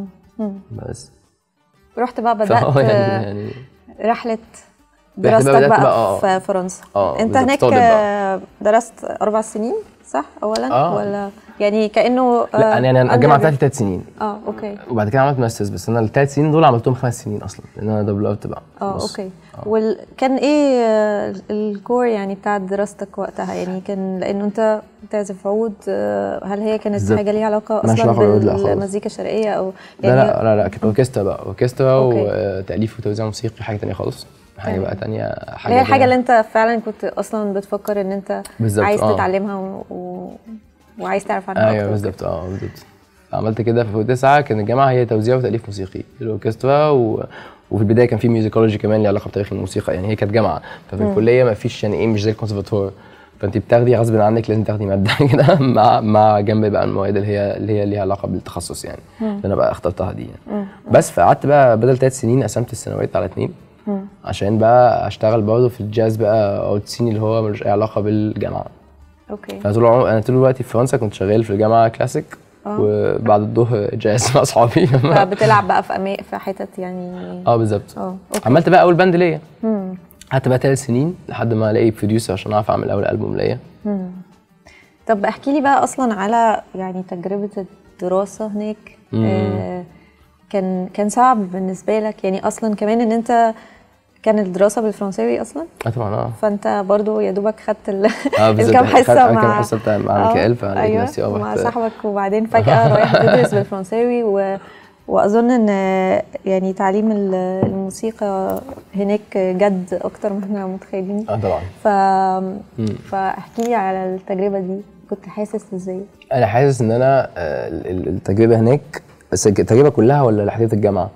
بس رحت بقى بدات فهو يعني يعني رحله بقى دراستك بدأت بقى, بقى، آه. في فرنسا آه، انت بالظبط، هناك طالب بقى. آه، درست اربع سنين صح اولا آه. ولا يعني كانه لا آه، انا انا الجامعه undergrad. بتاعتي ثلاث سنين اه اوكي وبعد كده عملت ماسترز بس انا الثلاث سنين دول عملتهم خمس سنين اصلا لان انا دبلرت بقى اه نص. اوكي وال... كان ايه آه، الكور يعني بتاعت دراستك وقتها يعني كان لانه انت بتعزف عود آه، هل هي كانت بالظبط. حاجه ليها علاقه ملهاش اصلا علاقة بالعود، لا خالص. بالمزيكا الشرقيه او لا يعني لا لا لا كانت اوركسترا بقى اوركسترا أوكي. وتاليف وتوزيع موسيقي حاجه تانية خالص حاجه تمام. بقى تانية حاجه اللي هي الحاجه كده. اللي انت فعلا كنت اصلا بتفكر ان انت بالظبط، عايز آه. تتعلمها و... و... وعايز تعرف عنها ايوه اكتر بالظبط اه بالظبط عملت كده في تسعة كان الجامعه هي توزيع وتاليف موسيقي الاوركسترا و... وفي البدايه كان في ميوزيكولوجي كمان ليه علاقه بتاريخ الموسيقى يعني هي كانت جامعه ففي الكليه ما فيش يعني ايه مش زي الكونسرفاتوار فانت بتاخدي غصب عنك لازم تاخدي ماده كده مع مع جنب بقى المواد اللي هي اللي هي ليها علاقه بالتخصص يعني اللي انا بقى اخترتها دي يعني بس فقعدت بقى بدل ثلاث سنين قسمت السنوات على اتنين عشان بقى اشتغل برضه في الجاز بقى او السين اللي هو ملوش اي علاقه بالجامعه اوكي فانا طول العمر انا طول الوقت في فرنسا كنت شغال في الجامعه كلاسيك وبعد الظهر جاز مع اصحابي فبتلعب بقى في أمي... في حتت يعني اه بالظبط اه اوكي عملت بقى اول باند ليا قعدت بقى ثلاث سنين لحد ما الاقي بروديوسر عشان اعرف اعمل اول البوم ليا طب احكي لي بقى اصلا على يعني تجربه الدراسه هناك آه كان كان صعب بالنسبه لك يعني اصلا كمان ان انت كان الدراسه بالفرنساوي اصلا اه طبعا اه فانت برضو يا دوبك خدت ال... اه بالظبط الكام خدت- حصه خدت مع كام حصه بتاع مع آه، ميكائيل فلقيت أيوة نفسي اه مع رحت- صاحبك وبعدين فجاه رايح تدرس بالفرنساوي و... واظن ان يعني تعليم ال- الموسيقى هناك جد اكتر ما احنا متخيلين اه طبعا ف... فاحكي لي على التجربه دي كنت حاسس ازاي انا حاسس ان انا آه، ال- ال- التجربه هناك بس التجربه كلها ولا لحظه الجامعه؟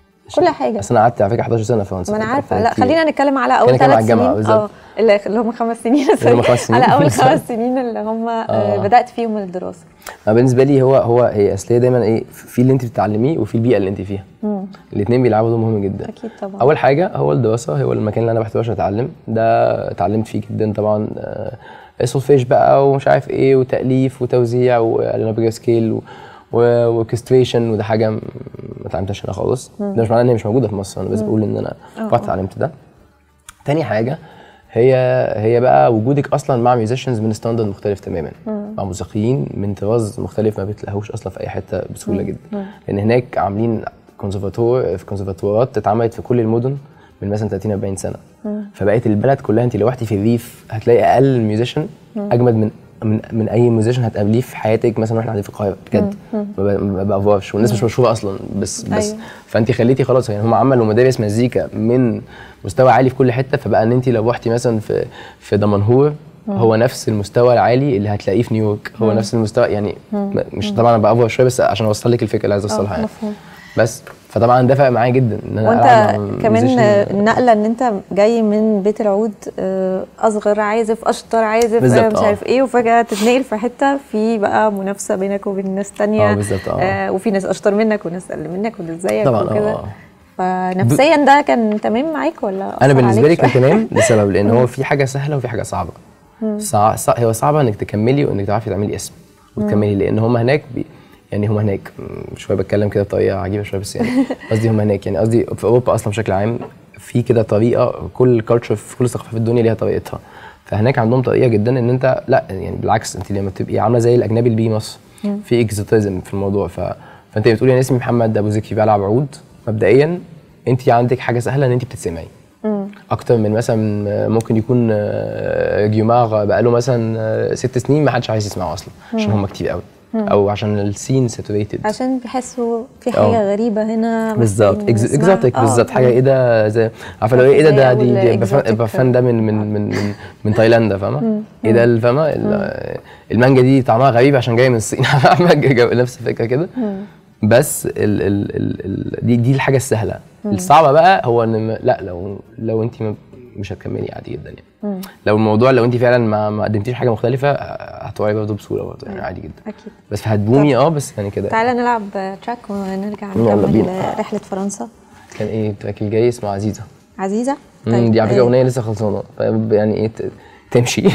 كل حاجه بس انا قعدت على فكره 11 سنه في فرنسا ما انا كنت عارفه قعدت لا كتير. خلينا نتكلم على اول خلينا نتكلم على ثلاث الجامعة سنين بالظبط. اه اللي اللي هم خمس سنين اللي هم خمس سنين. على اول بالظبط. خمس سنين اللي هم آه. بدات فيهم الدراسه أنا بالنسبه لي هو هو هي اصل هي دايما ايه في اللي انت بتتعلميه وفي البيئه اللي انت فيها الاثنين بيلعبوا دور مهم جدا اكيد طبعا اول حاجه هو الدراسه هو المكان اللي انا بحتاج عشان اتعلم ده اتعلمت فيه جدا طبعا آه، سولفيج بقى ومش عارف ايه وتاليف وتوزيع وانا بيجا سكيل و- و- واوركستريشن وده حاجه م- ما اتعلمتهاش هنا خالص ده مش معناه ان هي مش موجوده في مصر انا بس بقول ان انا رحت اتعلمت ده تاني حاجه هي هي بقى وجودك اصلا مع ميوزيشنز من ستاندرد مختلف تماما مع موسيقيين من طراز مختلف ما بتلاقوش اصلا في اي حته بسهوله جدا لان هناك عاملين كونسرفاتور في كونسرفاتورات اتعملت في كل المدن من مثلا 30 40 سنه فبقت البلد كلها انت لو رحتي في الريف هتلاقي اقل ميوزيشن اجمد من من من اي ميوزيشن هتقابليه في حياتك مثلا واحنا قاعدين في القاهره بجد ما ب- ما بافورش والناس مش مشهوره اصلا بس بس أيوة. فانت خليتي خلاص يعني هم عملوا مدارس مزيكا من مستوى عالي في كل حته فبقى ان انت لو رحتي مثلا في في دمنهور هو نفس المستوى العالي اللي هتلاقيه في نيويورك هو نفس المستوى يعني م- مش طبعا انا بافور شويه بس عشان اوصل لك الفكره اللي عايز اوصلها يعني مفهوم. بس فطبعا ده فرق معايا جدا ان انا وانت ألعب مع كمان musician- النقله ان انت جاي من بيت العود آه، اصغر عازف اشطر عازف آه، بالظبط، مش آه. عارف ايه وفجاه تتنقل في حته في بقى منافسه بينك وبين ناس تانية اه بالظبط، اه. آه وفي ناس اشطر منك وناس اقل منك وناس زيك طبعا، وكده اه. فنفسيا ده كان تمام معاك ولا انا أثر بالنسبه عليك لي كان شوية؟ تمام لسبب لان هو في حاجه سهله وفي حاجه صعبه صع... صع... هو صعبه انك تكملي وانك تعرفي تعملي اسم وتكملي لان هم هناك بي... يعني هم هناك م، شويه بتكلم كده بطريقه عجيبه شويه بس يعني قصدي هم هناك يعني قصدي في اوروبا اصلا بشكل عام في كده طريقه كل كالتشر في كل ثقافه في الدنيا ليها طريقتها فهناك عندهم طريقه جدا ان انت لا يعني بالعكس انت لما تبقي عامله زي الاجنبي اللي بيجي مصر في اكزوتيزم في الموضوع ف... فانت بتقولي انا اسمي محمد ابو زكي بلعب عود مبدئيا انت عندك حاجه سهله ان انت بتتسمعي اكتر من مثلا ممكن يكون آه، جيومار بقاله مثلا آه، ست سنين ما حدش عايز يسمعه اصلا عشان هم كتير قوي او عشان السين ساتوريتد عشان بيحسوا في حاجه اه. غريبه هنا بالظبط محتاجين نسمعها. اكزوتيك آه، بالظبط حاجه آه. ايه ده زي عارفه لو ايه ده ده زي دي, دي أول بفن, exotic. بفن ده من من من من, من تايلاند فاهمه ايه ده اللي فاهمه ال- المانجا دي طعمها غريب عشان جايه من الصين مانجا جو- نفس الفكره كده بس ال ال ال ال دي دي الحاجه السهله الصعبه بقى هو ان م- لا لو لو انت ما- مش هتكملي عادي جدا يعني لو الموضوع لو انت فعلا ما ما قدمتيش حاجه مختلفه هتوعي برضه بسهوله برضه يعني عادي جدا اكيد بس هتبومي اه بس يعني كده تعالى نلعب تراك ونرجع يلا نكمل بينا. رحله فرنسا كان ايه التراك الجاي اسمه عزيزه عزيزه مم، دي على فكره آه، اغنيه لسه خلصانه ف- يعني ايه ت- تمشي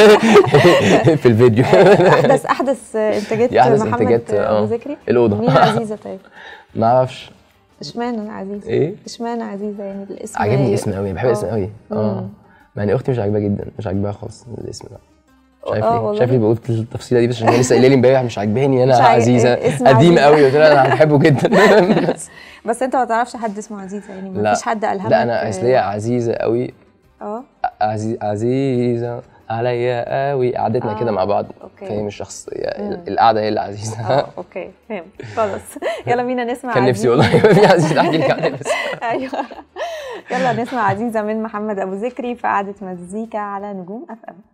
في الفيديو احدث احدث انتاجات دي أحدث محمد إنتاجات، ابو آه. ذكري الأوضة. مين عزيزه طيب ما اعرفش اشمعنى عزيزه إيه؟ اشمعنى عزيزه يعني الاسم عجبني لايق. اسم قوي بحب الاسم قوي اه مع ان اختي مش عاجباه جدا مش عاجباها خالص الاسم ده مش عارف آه ليه والله. مش عارف ليه بقول التفصيله دي بس عشان هي لسه قايله لي امبارح مش عاجباني انا مش عايز- عزيزه اسم قديم عزيزة. قوي قلت لها انا بحبه جدا بس بس انت ما تعرفش حد اسمه عزيزه يعني لا ما فيش حد الهمك لا انا اصل هي عزيزه قوي اه عزيز عزيزه عليا قوي قعدتنا كده مع بعض أوكي. فهي مش شخص هي القعده هي اللي عزيزه اه اوكي فهمت خلاص يلا بينا نسمع كان نفسي عزيزة. والله يبقى في عزيزه احكي لك عنها بس ايوه يلا نسمع عزيزه من محمد ابو ذكري في قعده مزيكا على نجوم اف ام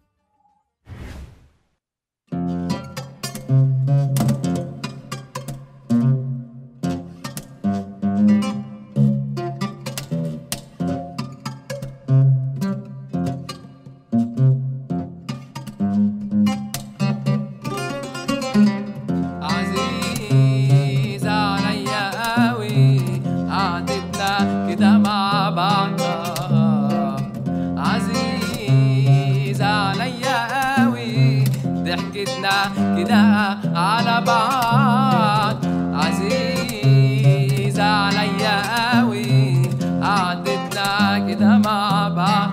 عزيزة عليا قوي قعدتنا كده مع بعض عزيزة عليا قوي ضحكتنا كده على بعض عزيزة عليا قوي قعدتنا كده مع بعض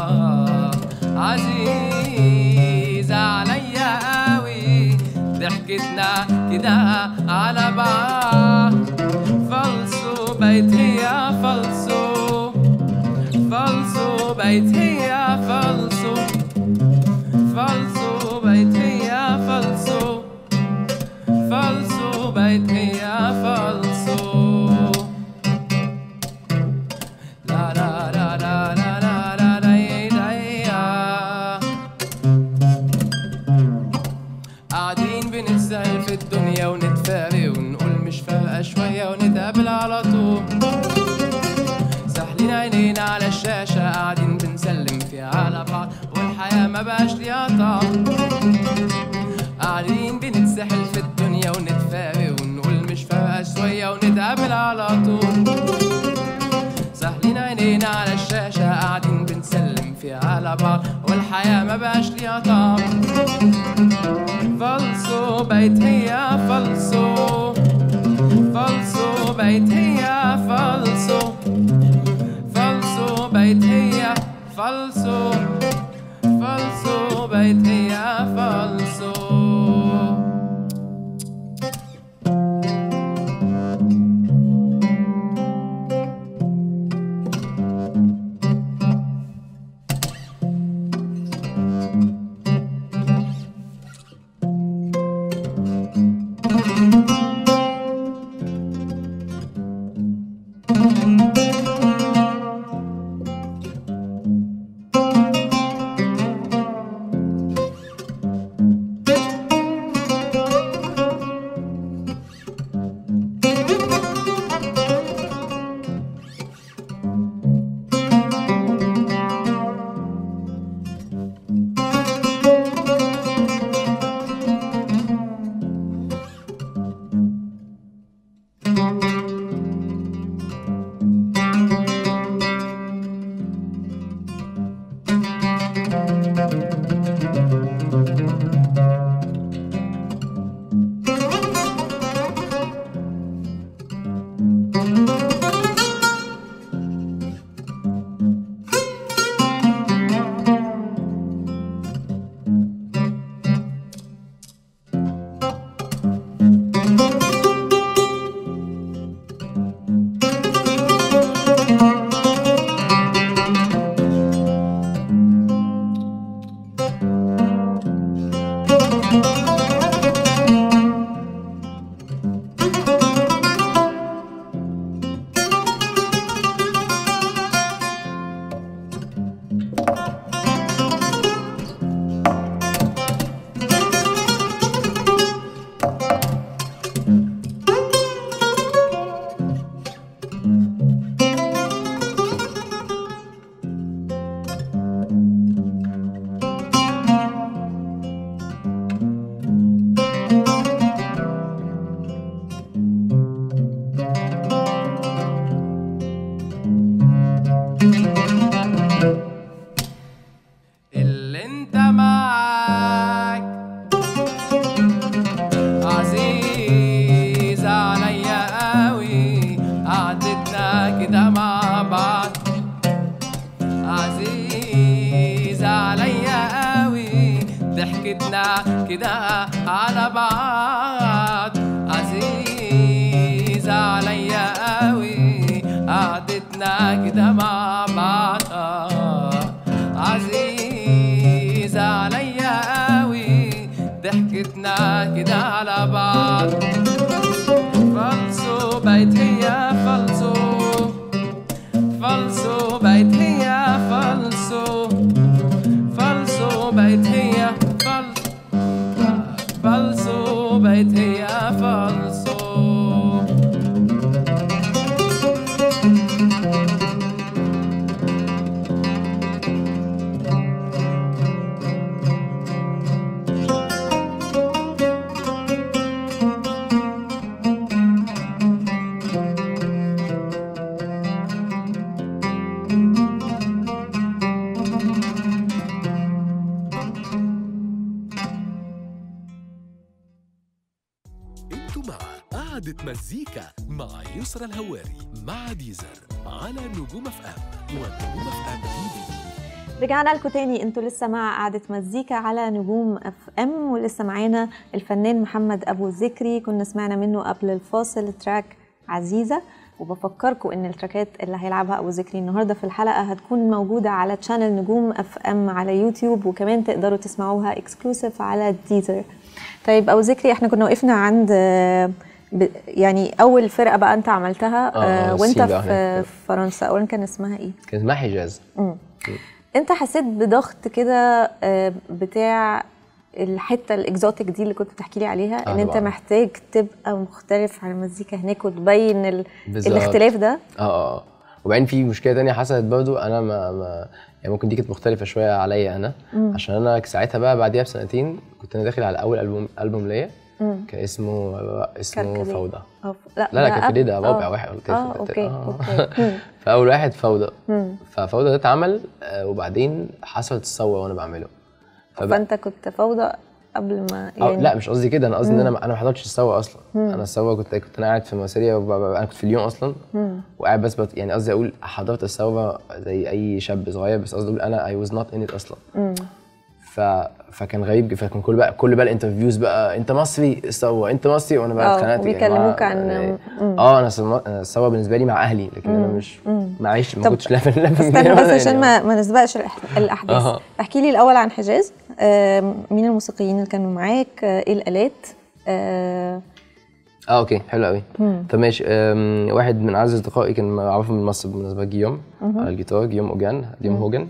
عزيزة عليا قوي ضحكتنا كده على بعض فالصو بقت هي فالصو فالصو بقت هي فالصو فالصو بقت هي فالصو فالصو بقت هي فالصو لا لا لا لا لا لا لا لا لا لا قاعدين بنتسهل في الدنيا ونتفارق ونقول مش فارقة شوية ونتقابل على طول ساحلين عينينا على الشاشة قاعدين بنسلم فيها على بعض والحياة ما بقاش ليها طعم قاعدين بنتسحل في الدنيا ونتفارق ونقول مش فارقة شوية ونتقابل على طول ساحلين عينينا على الشاشة قاعدين بنسلم فيها على بعض والحياة ما بقاش ليها طعم فالصو بقت هي فالصو فالصو بقت هي فالصو فالصو بقت هي فالصو فالصو بقت هي فالصو اللي انت معاك عزيز عليا قوي قعدتنا كده مع بعض عزيز عليا قوي ضحكتنا كده على بعض عزيزة عليا قوي قعدتنا كده مع بعض آه، عزيزة عليا قوي ضحكتنا كده على بعض فالصو بقت هي فالصو فالصو بقت هي فالصو فالصو بقت هي فال فالصو بقت هي فالصو انتوا مع قعدة مزيكا مع يسرى الهواري مع ديزر على نجوم اف ام ونجوم اف ام تي في رجعنا لكم تاني انتوا لسه مع قعدة مزيكا على نجوم اف ام ولسه معانا الفنان محمد ابو ذكري كنا سمعنا منه قبل الفاصل تراك عزيزة وبفكركم ان التراكات اللي هيلعبها ابو ذكري النهارده في الحلقه هتكون موجوده على تشانل نجوم اف ام على يوتيوب وكمان تقدروا تسمعوها اكسكلوسيف على ديزر طيب ابو ذكري احنا كنا وقفنا عند آه، ب- يعني اول فرقه بقى انت عملتها آه، آه، آه، وانت السين بقى في هناك. في فرنسا اولا كان اسمها ايه كان اسمها حجاز انت حسيت بضغط كده آه، بتاع الحته الاكزوتيك دي اللي كنت بتحكي لي عليها آه، ان انت طبعاً. محتاج تبقى مختلف عن المزيكا هناك وتبين ال... بالظبط. الاختلاف ده اه اه آه. وبعدين في مشكله تانية حصلت برضو انا ما, ما يعني ممكن دي كانت مختلفه شويه عليا انا عشان انا ساعتها بقى بعديها بسنتين كنت انا داخل على اول البوم البوم ليا كان اسمه اسمه كركديه. فوضى أو ف- لا لا لا ده كان في دي ده قبل- رابع آه. واحد قلت اه اوكي اوكي مم. فاول واحد فوضى ففوضى ده اتعمل آه، وبعدين حصلت الثوره وانا بعمله فبقى فانت كنت فوضى قبل ما أو يعني لا مش قصدي كده انا قصدي ان انا انا ما حضرتش الثوره اصلا انا الثوره كنت كنت انا قاعد في مارسيليا وب- ب- انا كنت في ليون اصلا وقاعد بس بت يعني قصدي اقول حضرت الثوره زي اي شاب صغير بس قصدي اقول انا اي واز نوت ان ات اصلا ف فكان غريب جدا. فكان كل بقى كل بقى الانترفيوز بقى انت مصري الثوره انت مصري وانا بقى آه، اتخانقت يا وبيكلموك جماعة، عن- يعني- مم. اه انا الثوره أنا الثورة بالنسبه لي مع اهلي لكن انا مش معيش ما طب كنتش لافن لافن استنى بس يعني. عشان ما ما نسبقش الأح- الاحداث أها. احكي لي الاول عن حجاز آم، مين الموسيقيين اللي كانوا معاك آه، ايه الالات آه، اه اوكي حلو قوي طب ماشي أم، واحد من اعز اصدقائي كان معروف من مصر بالمناسبه جيوم على الجيتار جيوم اوجان جيوم هوجن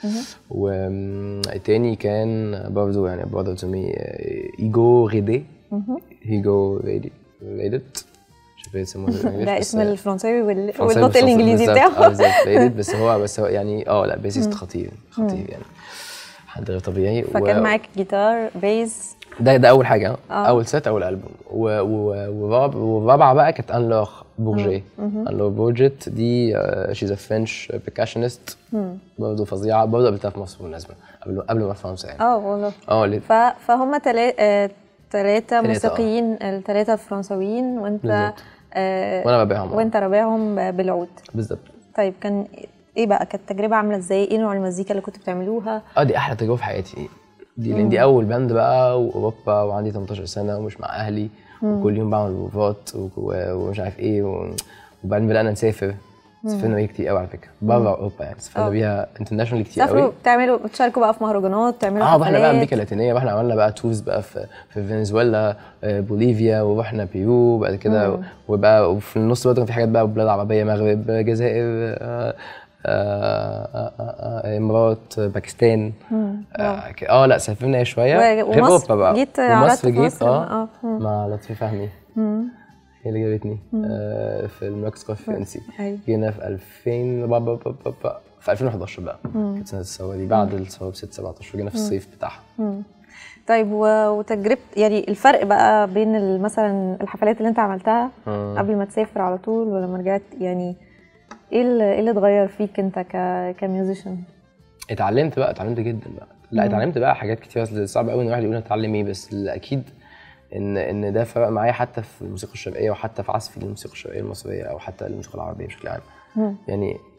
والتاني كان برضه يعني brother to me آه، ايجو ريدي هيجو ريدي ريدت مش عارف يسموه بالإنجليزي، ده بس، اسم آه، الفرنساوي وال- فرنساوي والنطق بالفرنسا- الانجليزي بالظبط، اه بتاعه بالظبط ريدت بس هو بس هو يعني اه لا بيسيست خطير خطير يعني حد غير طبيعي و- فكان معاك جيتار بيز ده ده اول حاجه آه. اول سيت اول البوم و- و- وراب- والرابعه بقى كانت انلوخ بورجي انلوخ بورجيت دي شيز ا فرنش بيركشنست برضه فظيعه برضه قابلتها في مصر بالمناسبه قبل قبل ما في فرنسا يعني اه والله اه ليه؟ ف... فهم ثلاثة ثلاثة آه. موسيقيين الثلاثة فرنساويين وانت بالظبط. آه وانا ببيعهم آه. وانت رابعهم ب- بالعود بالظبط طيب كان ايه بقى كانت التجربة عاملة ازاي ايه نوع المزيكا اللي كنت بتعملوها اه دي احلى تجربه في حياتي دي لان دي اول باند بقى واوروبا وعندي 18 سنه ومش مع اهلي وكل يوم بعمل بروفات و- و- ومش عارف ايه و- وبعدين بدانا نسافر سافرنا بيها كتير قوي على فكره بره اوروبا يعني سافرنا آه. بيها انترناشونال كتير سافروا قوي بتعملوا بتشاركوا بقى في مهرجانات تعملوا اه رحنا بقى حفلات امريكا اللاتينيه رحنا عملنا بقى تورز بقى في في فنزويلا آه، بوليفيا ورحنا بيرو بعد كده وبقى وفي النص برضه كان في حاجات بقى بلاد عربيه مغرب جزائر آه، آه، آه، آه، آه، امارات باكستان اه ك- آه، لا سافرنا شويه و- غير ومصر اوروبا بقى جيت عرضت ومصر في جيت مصر اه اه مم. مع لطفي فهمي هي اللي جابتني آه، في الماكس كوفي فرنسي أيوة. جينا في 2000 با- با- با- با- با- في 2011 بقى كانت سنه الثوره دي بعد الثوره بست سبع اشهر جينا في الصيف بتاعها طيب و- وتجربة يعني الفرق بقى بين ال- مثلا الحفلات اللي انت عملتها مم. قبل ما تسافر على طول ولما رجعت يعني ايه اللي, إيه اللي اتغير فيك انت ك كميوزيشن اتعلمت بقى اتعلمت جدا بقى لا اتعلمت بقى حاجات كتير اصل صعب قوي ان الواحد يقول اتعلم ايه بس الاكيد ان ان ده فرق معايا حتى في الموسيقى الشرقيه وحتى في عزف الموسيقى الشرقيه المصريه او حتى الموسيقى العربيه بشكل عام يعني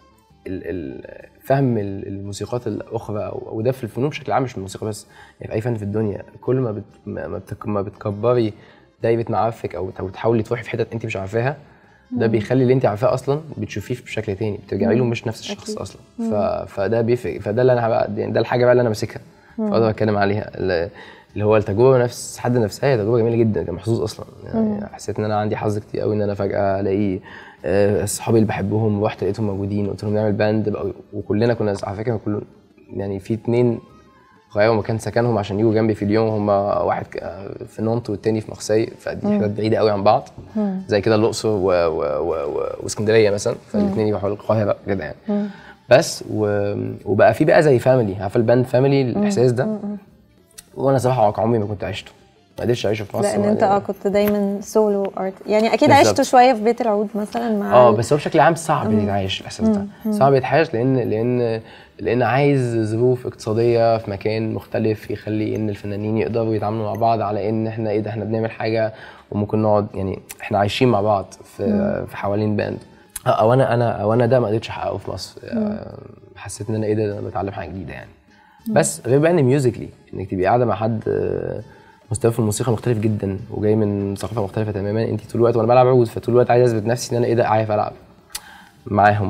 ال- ال- فهم ال- الموسيقات الاخرى أو- وده في الفنون بشكل عام مش في الموسيقى بس يعني في اي فن في الدنيا كل ما بت ما ما بتك- ما بتكبري دايره معارفك او أو تحاولي تروحي في حتت انت مش عارفاها ده بيخلي اللي انت عارفاه اصلا بتشوفيه بشكل تاني بترجعي له مش نفس الشخص أكيد. اصلا ف... فده بيفرق فده اللي انا بقى يعني ده الحاجه بقى اللي انا ماسكها فاقدر اتكلم عليها اللي اللي هو التجربه نفس حد نفسها هي تجربه جميله جدا كان محظوظ اصلا يعني حسيت ان انا عندي حظ كتير قوي ان انا فجاه الاقي آه، صحابي اللي بحبهم رحت لقيتهم موجودين قلت لهم نعمل باند بقى وكلنا كنا على فكره كل يعني في اتنين غيروا مكان سكنهم عشان يجوا جنبي في اليوم هم واحد ك- في نونت والتاني في مارسي فدي حتت بعيده قوي عن بعض زي كده الاقصر و- و- و- و- واسكندريه مثلا فالاثنين يروحوا القاهره كده يعني بس و... وبقى في بقى زي فاميلي عارفه الباند فاميلي الاحساس ده وانا صراحه عمري ما كنت عشته ما قدرتش اعيشه في مصر لان انت اه كنت دايما سولو ارت يعني اكيد بالظبط. عشت شويه في بيت العود مثلا مع اه ال- بس هو بشكل عام صعب يتعايش الاحساس ده صعب يتعايش لان لان لان عايز ظروف اقتصاديه في مكان مختلف يخلي ان الفنانين يقدروا يتعاملوا مع بعض على ان احنا ايه ده احنا بنعمل حاجه وممكن نقعد يعني احنا عايشين مع بعض في في حوالين باند آه، او انا انا او انا ده ما قدرتش احققه في مصر آه، حسيت ان انا ايه ده ده انا بتعلم حاجه جديده يعني بس غير بقى ان ميوزيكلي انك تبقي قاعده مع حد آه، مستواه في الموسيقى مختلف جدا وجاي من ثقافه مختلفه تماما انت طول الوقت وانا بلعب عود فطول الوقت عايز اثبت نفسي ان انا ايه ده عارف العب معاهم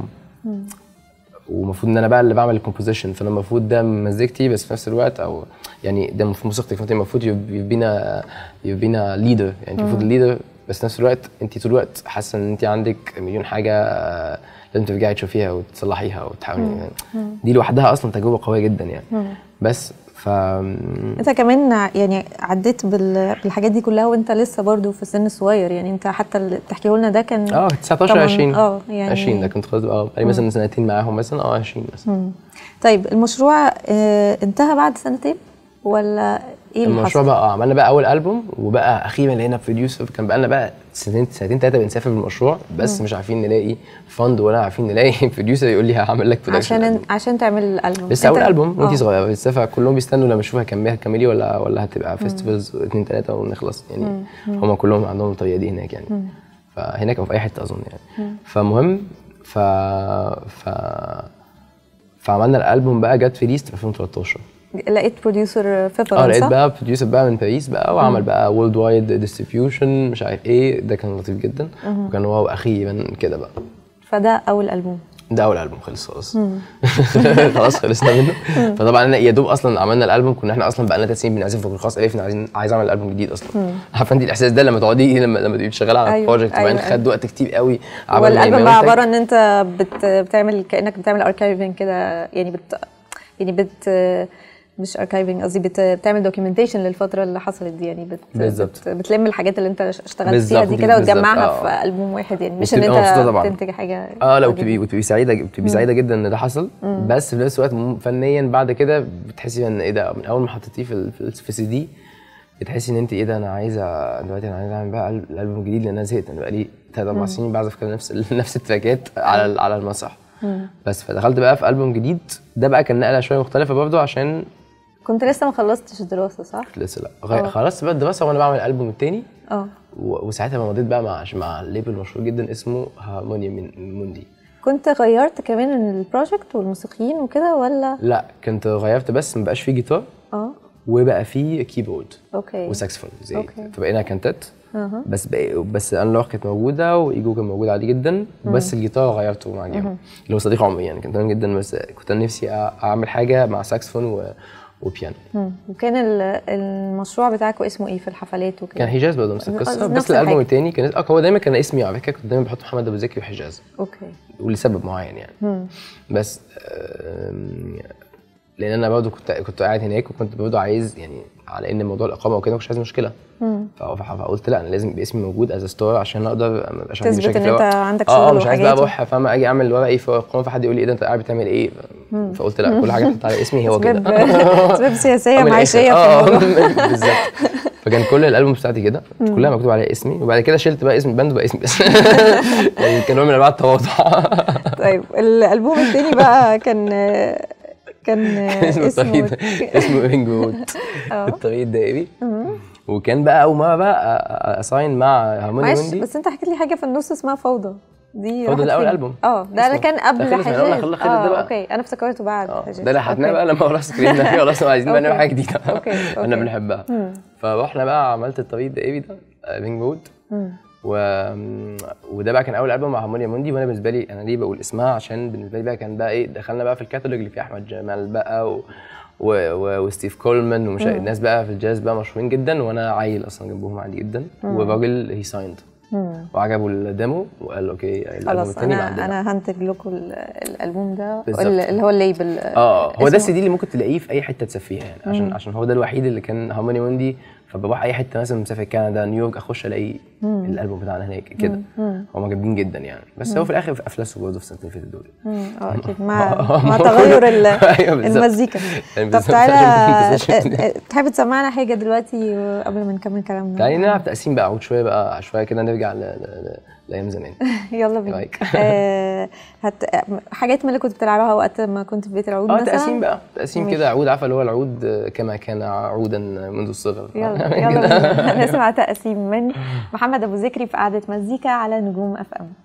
ومفروض ان انا بقى اللي بعمل الكومبوزيشن فانا المفروض ده مزيكتي بس في نفس الوقت او يعني ده في موسيقتك فانت المفروض يبقينا يبقينا ليدر يعني المفروض الليدر بس في نفس الوقت انت طول الوقت حاسه ان انت عندك مليون حاجه آه، لازم ترجعي تشوفيها وتصلحيها وتحاولي يعني دي لوحدها اصلا تجربه قويه جدا يعني بس ف انت كمان ع- يعني عديت بال- بالحاجات دي كلها وانت لسه برضو في سن صغير يعني انت حتى اللي بتحكيه لنا ده كان اه 19 طبعاً، 20 اه يعني 20 ده كنت خلاص اه بقالي مثلا سنتين معاهم مثلا اه 20 مثلا طيب المشروع آه انتهى بعد سنتين ولا ايه اللي المشروع حصل؟ بقى اه عملنا بقى اول البوم وبقى اخيرا لقينا بروديوسر كان بقى لنا بقى سنتين سنتين ثلاثه بنسافر بالمشروع بس مش عارفين نلاقي فند ولا عارفين نلاقي بروديوسر يقول لي هعمل لك برودكشن عشان عشان تعمل الالبوم لسه اول انت- البوم وانت آه. صغيره لسه كلهم بيستنوا لما يشوفوا هكملها هتكملي ولا ولا هتبقى فيستيفالز اثنين ثلاثه ونخلص يعني هم كلهم عندهم الطريقه دي هناك يعني فهناك او في اي حته اظن يعني فمهم ف ف فعملنا الالبوم بقى جت في ليست في 2013 لقيت بروديوسر في اه فرنسا لقيت بقى بروديوسر بقى من باريس بقى وعمل بقى وورلد وايد ديستريبيوشن مش عارف ايه ده كان لطيف جدا وكان واو اخيرا كده بقى فده اول البوم ده اول البوم خلص خلاص خلاص خلصنا منه فطبعا انا يا دوب اصلا عملنا الالبوم كنا احنا اصلا بقى لنا ثلاث سنين بنعزف في الخاص عرفنا عايزين عايز اعمل البوم جديد اصلا عارفه انت الاحساس ده لما تقعدي لما لما تبقي شغاله على أيوة، بروجكت وبعدين أيوة، خد وقت كتير قوي عبال ما والالبوم يبقى بقى منتج. عباره ان انت بت بتعمل كانك بتعمل اركايفنج كده يعني بت يعني بت مش اركايفنج قصدي بت بتعمل دوكيومنتيشن للفتره اللي حصلت دي يعني بت بالظبط. بت بتلم الحاجات اللي انت اشتغلت فيها بالظبط دي دي- كده بالظبط، وتجمعها آه. في البوم واحد يعني مش ان وبتبقى مبسوطة انت طبعاً. تنتج حاجه اه لا جديدة. وبتبقي وبتبقي سعيده بتبقي سعيده جدا ان ده حصل بس في نفس الوقت م- فنيا بعد كده بتحسي ان ايه ده من اول ما حطيتيه في ال- في ال- في سي دي بتحسي ان انت ايه ده انا عايزه دلوقتي انا عايزه اعمل بقى ال- الالبوم جديد لان انا زهقت انا بقالي ثلاث اربع سنين بعزف كده نفس ال- نفس التراكات على ال- على المسرح بس فدخلت بقى في البوم جديد ده بقى كان نقله شويه مختلفه برضه عشان كنت لسه ما خلصتش دراسه صح؟ لسه لا غ- خلصت بقى الدراسه وانا بعمل الالبوم التاني اه و- وساعتها بقى مضيت بقى مع مع ليبل مشهور جدا اسمه هارمونيا من موندي كنت غيرت كمان البروجكت والموسيقيين وكده ولا لا كنت غيرت بس ما بقاش فيه جيتار اه وبقى فيه كيبورد اوكي وساكسفون زي أوكي. فبقينا كانتات أها. بس بقى بس انلوخ كانت موجوده وايجو كان موجود عادي جدا بس الجيتار غيرته مع جيم اللي هو صديق عمري يعني كان تمام جدا بس كنت انا نفسي أ- اعمل حاجه مع ساكسفون و... وبيانو مم. وكان ال- المشروع بتاعكم اسمه ايه في الحفلات وكده؟ كان حجاز برضه نفس نفس القصه بس الحاجة. الالبوم التاني كان اه هو دايما كان اسمي على فكره كنت دايما بحط محمد ابو زكي وحجاز اوكي ولسبب معين يعني بس آم، لان انا برضه كنت كنت قاعد هناك وكنت برضه عايز يعني على ان موضوع الاقامه وكده مش عايز مشكله ف- فقلت لا انا لازم يبقى اسمي موجود از ستار عشان اقدر ما ابقاش عندي تثبت مشاكل إن في أنت الوقت. عندك اه شغل مش عايز بقى وحاجات. اروح فاهم اجي اعمل ورقي في اقامه فحد يقول لي ايه ده انت قاعد بتعمل ايه ف- فقلت لا كل حاجه تحط على اسمي هو اسباب كده اسباب سياسيه من الآخر. معيشيه في اه الموضوع بالظبط فكان كل الالبوم بتاعتي كده كلها مكتوب عليها اسمي وبعد كده شلت بقى اسم الباند وبقى اسمي بس يعني كان نوع من انواع التواضع طيب الالبوم التاني بقى كان كان اسمه الطريق اسمه ده- اسمه رينج رود الطريق الدائري وكان بقى اول مره بقى اساين مع هارموني معلش موندي بس انت حكيت لي حاجه في النص اسمها فوضى دي هو ده راحت اول فين؟ البوم اه ده اسمه. كان قبل ده خلص من حجاج أول ما خلص- خلص ده اه بقى. اوكي انا افتكرته بعد اه حجاج ده اللي حطيناه أوكي. بقى لما خلاص اتكلمنا فيه خلاص عايزين بقى نعمل أوكي. حاجه جديده أوكي، كنا أوكي. بنحبها فروحنا بقى عملت الطريق ده ايه ده بينج بوت و... وده بقى كان اول البوم مع هارمونيا موندي وانا بالنسبه لي انا ليه بقول اسمها عشان بالنسبه لي بقى كان بقى ايه دخلنا بقى في الكاتالوج اللي فيه احمد جمال بقى و... و... و... وستيف كولمان ومش الناس بقى في الجاز بقى مشهورين جدا وانا عيل اصلا جنبهم عادي جدا والراجل هي سايند وعجبه الديمو وقال اوكي الالبوم خلاص التاني انا بعد ده. انا هنتج لكم ال- الالبوم ده بالظبط. اللي هو الليبل اه هو ده اسمه- السي دي اللي ممكن تلاقيه في اي حته تسافيها يعني عشان عشان هو ده الوحيد اللي كان هارموني موندي فبروح اي حته مثلا مسافر كندا نيويورك اخش الاقي الالبوم بتاعنا هناك كده هم جامدين جدا يعني بس هو في الاخر افلسوا برضه في السنتين اللي فاتوا دول مم، اه اكيد مع مع تغير ال- أيوة بالظبط. المزيكا يعني طب بالظبط تعالى عشان ما تنساش. آه، آه، تحب تسمعنا حاجه دلوقتي قبل ما نكمل كلامنا تعالي نلعب تقسيم بقى عود شويه بقى شويه كده نرجع ل- ل- ل- لايام زمان يلا بينا رايك؟ آه، هت... حاجات من اللي كنت بتلعبها وقت ما كنت في بيت العود اه مثلا تقسيم بقى تقسيم ماشي. كده عود عارفه اللي هو العود آه، كما كان عودا منذ الصغر يلا يلا بينا نسمع تقسيم من محمد ابو ذكري في قعده مزيكا على نجوم اف ام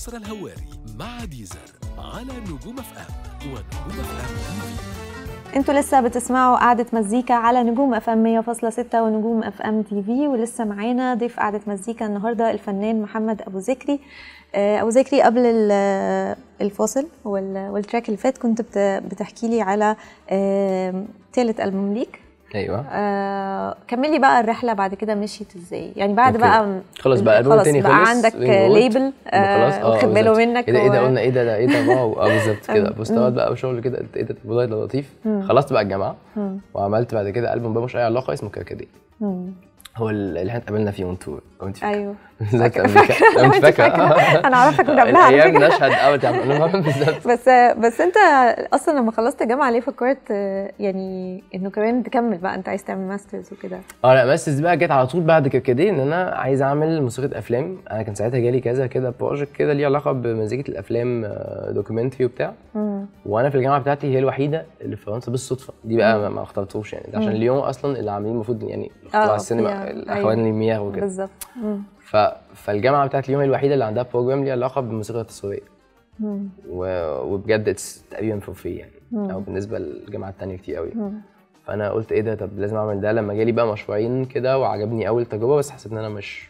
يسرى الهواري مع ديزر على نجوم اف ام ونجوم اف ام تي في انتوا لسه بتسمعوا قعدة مزيكا على نجوم اف ام 100.6 ونجوم اف ام تي في ولسه معانا ضيف قعدة مزيكا النهارده الفنان محمد ابو ذكري آه، ابو ذكري قبل ال- الفاصل وال- والتراك اللي فات كنت بت- بتحكي لي على آه، تالت البوم ليك ايوه آه، كملي بقى الرحله بعد كده مشيت ازاي يعني بعد أوكي. بقى خلاص بقى الألبوم خلاص التاني بقى خلص عندك Ring Road. ليبل خلاص اه واخد باله بالظبط. منك ايه ده ايه ده و- قلنا ايه ده ده ايه ده واو اه بالظبط كده بوسترات بقى وشغل كده ايه ده الموضوع ده لطيف خلصت بقى الجامعه وعملت بعد كده البوم بقى مش اي علاقه اسمه كركديه مم. هو اللي احنا اتقابلنا فيه اون تور لو انت فاكره ايوه بالذات امريكا لو انت فاكره انا عارفك من قبلها على الايام فكره نشهد اوت يعني بالظبط بس بس انت اصلا لما خلصت جامعه ليه فكرت آه، يعني انه كمان تكمل بقى انت عايز تعمل ماسترز وكده اه لا ماسترز بقى جت على طول بعد كركديه ان انا عايز اعمل موسيقى افلام انا كان ساعتها جالي كذا كده بروجكت كده ليه علاقه بمزيكه الافلام دوكيومنتري وبتاع مم. وانا في الجامعه بتاعتي هي الوحيده اللي في فرنسا بالصدفه دي بقى ما- ما اخترتوش يعني ده عشان ليون اصلا اللي عاملين المفروض يعني اختراع آه، السينما فيها. الاخوان أيوة. المياه وكده بالظبط مم. ف... فالجامعه بتاعت ليون هي الوحيده اللي عندها بروجرام ليه علاقه بالموسيقى التصويريه مم. و... وبجد it's تقريبا فور فري يعني او بالنسبه للجامعات التانيه كتير قوي فانا قلت ايه ده طب لازم اعمل ده لما جالي بقى مشروعين كده وعجبني اول تجربه بس حسيت ان انا مش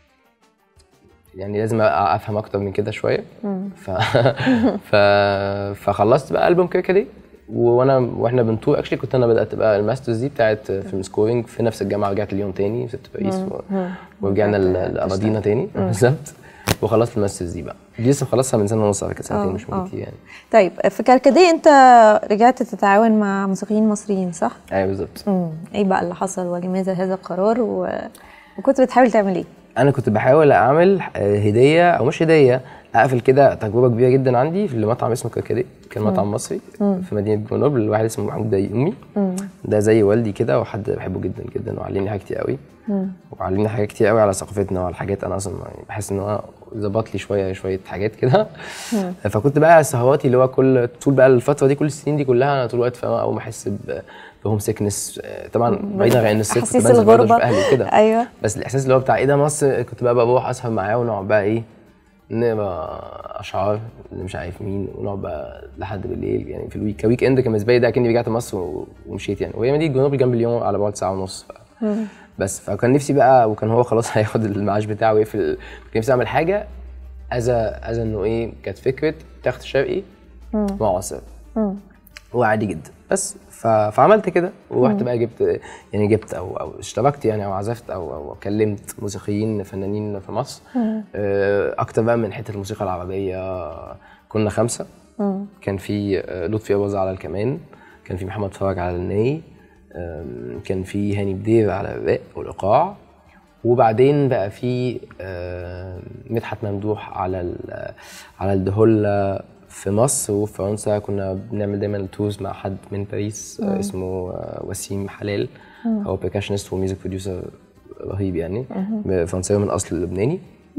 يعني لازم أبقى افهم اكتر من كده شويه ف... ف... فخلصت بقى البوم كده كده وانا واحنا بنتور اكشلي كنت انا بدات بقى الماسترز دي بتاعت فيلم سكورينج في نفس الجامعه رجعت اليوم تاني سبت باريس و... ورجعنا ل- لاراضينا تاني بالظبط وخلصت الماسترز دي بقى دي لسه مخلصها من سنه ونص على كده سنتين آه، مش آه. من كتير يعني طيب في كركديه انت رجعت تتعاون مع موسيقيين مصريين صح؟ ايوه بالظبط مم. ايه بقى اللي حصل ولماذا هذا القرار و... وكنت بتحاول تعمل ايه؟ انا كنت بحاول اعمل آه، هديه او مش هديه اقفل كده تجربه كبيره جدا عندي في مطعم اسمه كركديه كان مطعم مصري في مدينه جرنوبل لواحد اسمه محمود ديومي ده زي والدي كده وحد بحبه جدا جدا وعلمني حاجات كتير قوي وعلمني حاجات كتير قوي على ثقافتنا وعلى حاجات انا اصلا يعني بحس ان هو ظبط لي شويه شويه حاجات كده فكنت بقى سهواتي اللي هو كل طول بقى الفتره دي كل السنين دي كلها انا طول الوقت فاهم اول ما احس ب- بهوم سيكنس طبعا بعيدا عن ان الست كنت احاسيس بنزل برضه الغربه اشوف اهلي وكده ايوه بس الاحساس اللي هو بتاع ايه ده مصر كنت بقى بروح اسهر معاه ونقعد بقى ايه نقرا اشعار اللي مش عارف مين ونقعد بقى لحد بالليل يعني في الويك كويك اند كان بالنسبه لي ده كاني رجعت مصر و- ومشيت يعني وهي مدينه جنوب جنب اليوم على بعد ساعه ونص ف... بس فكان نفسي بقى وكان هو خلاص هياخد المعاش بتاعه ويقفل كان نفسي اعمل حاجه از از انه ايه كانت فكره تخت شرقي معاصر هو عادي جدا بس ف... فعملت كده ورحت بقى جبت يعني جبت او او اشتركت يعني او عزفت او او كلمت موسيقيين فنانين في مصر آه، اكتر بقى من حته الموسيقى العربيه كنا خمسه كان في آه، لطفي اباظه على الكمان كان في محمد فرج على الناي آم، كان في هاني بدير على الرق والايقاع وبعدين بقى في آه، مدحت ممدوح على ال- على الدهولة في مصر وفي فرنسا كنا بنعمل دايما تورز مع حد من باريس آه، اسمه آه، وسيم حلال هو بيركشنست وميوزك بروديوسر رهيب يعني فرنساوي من اصل لبناني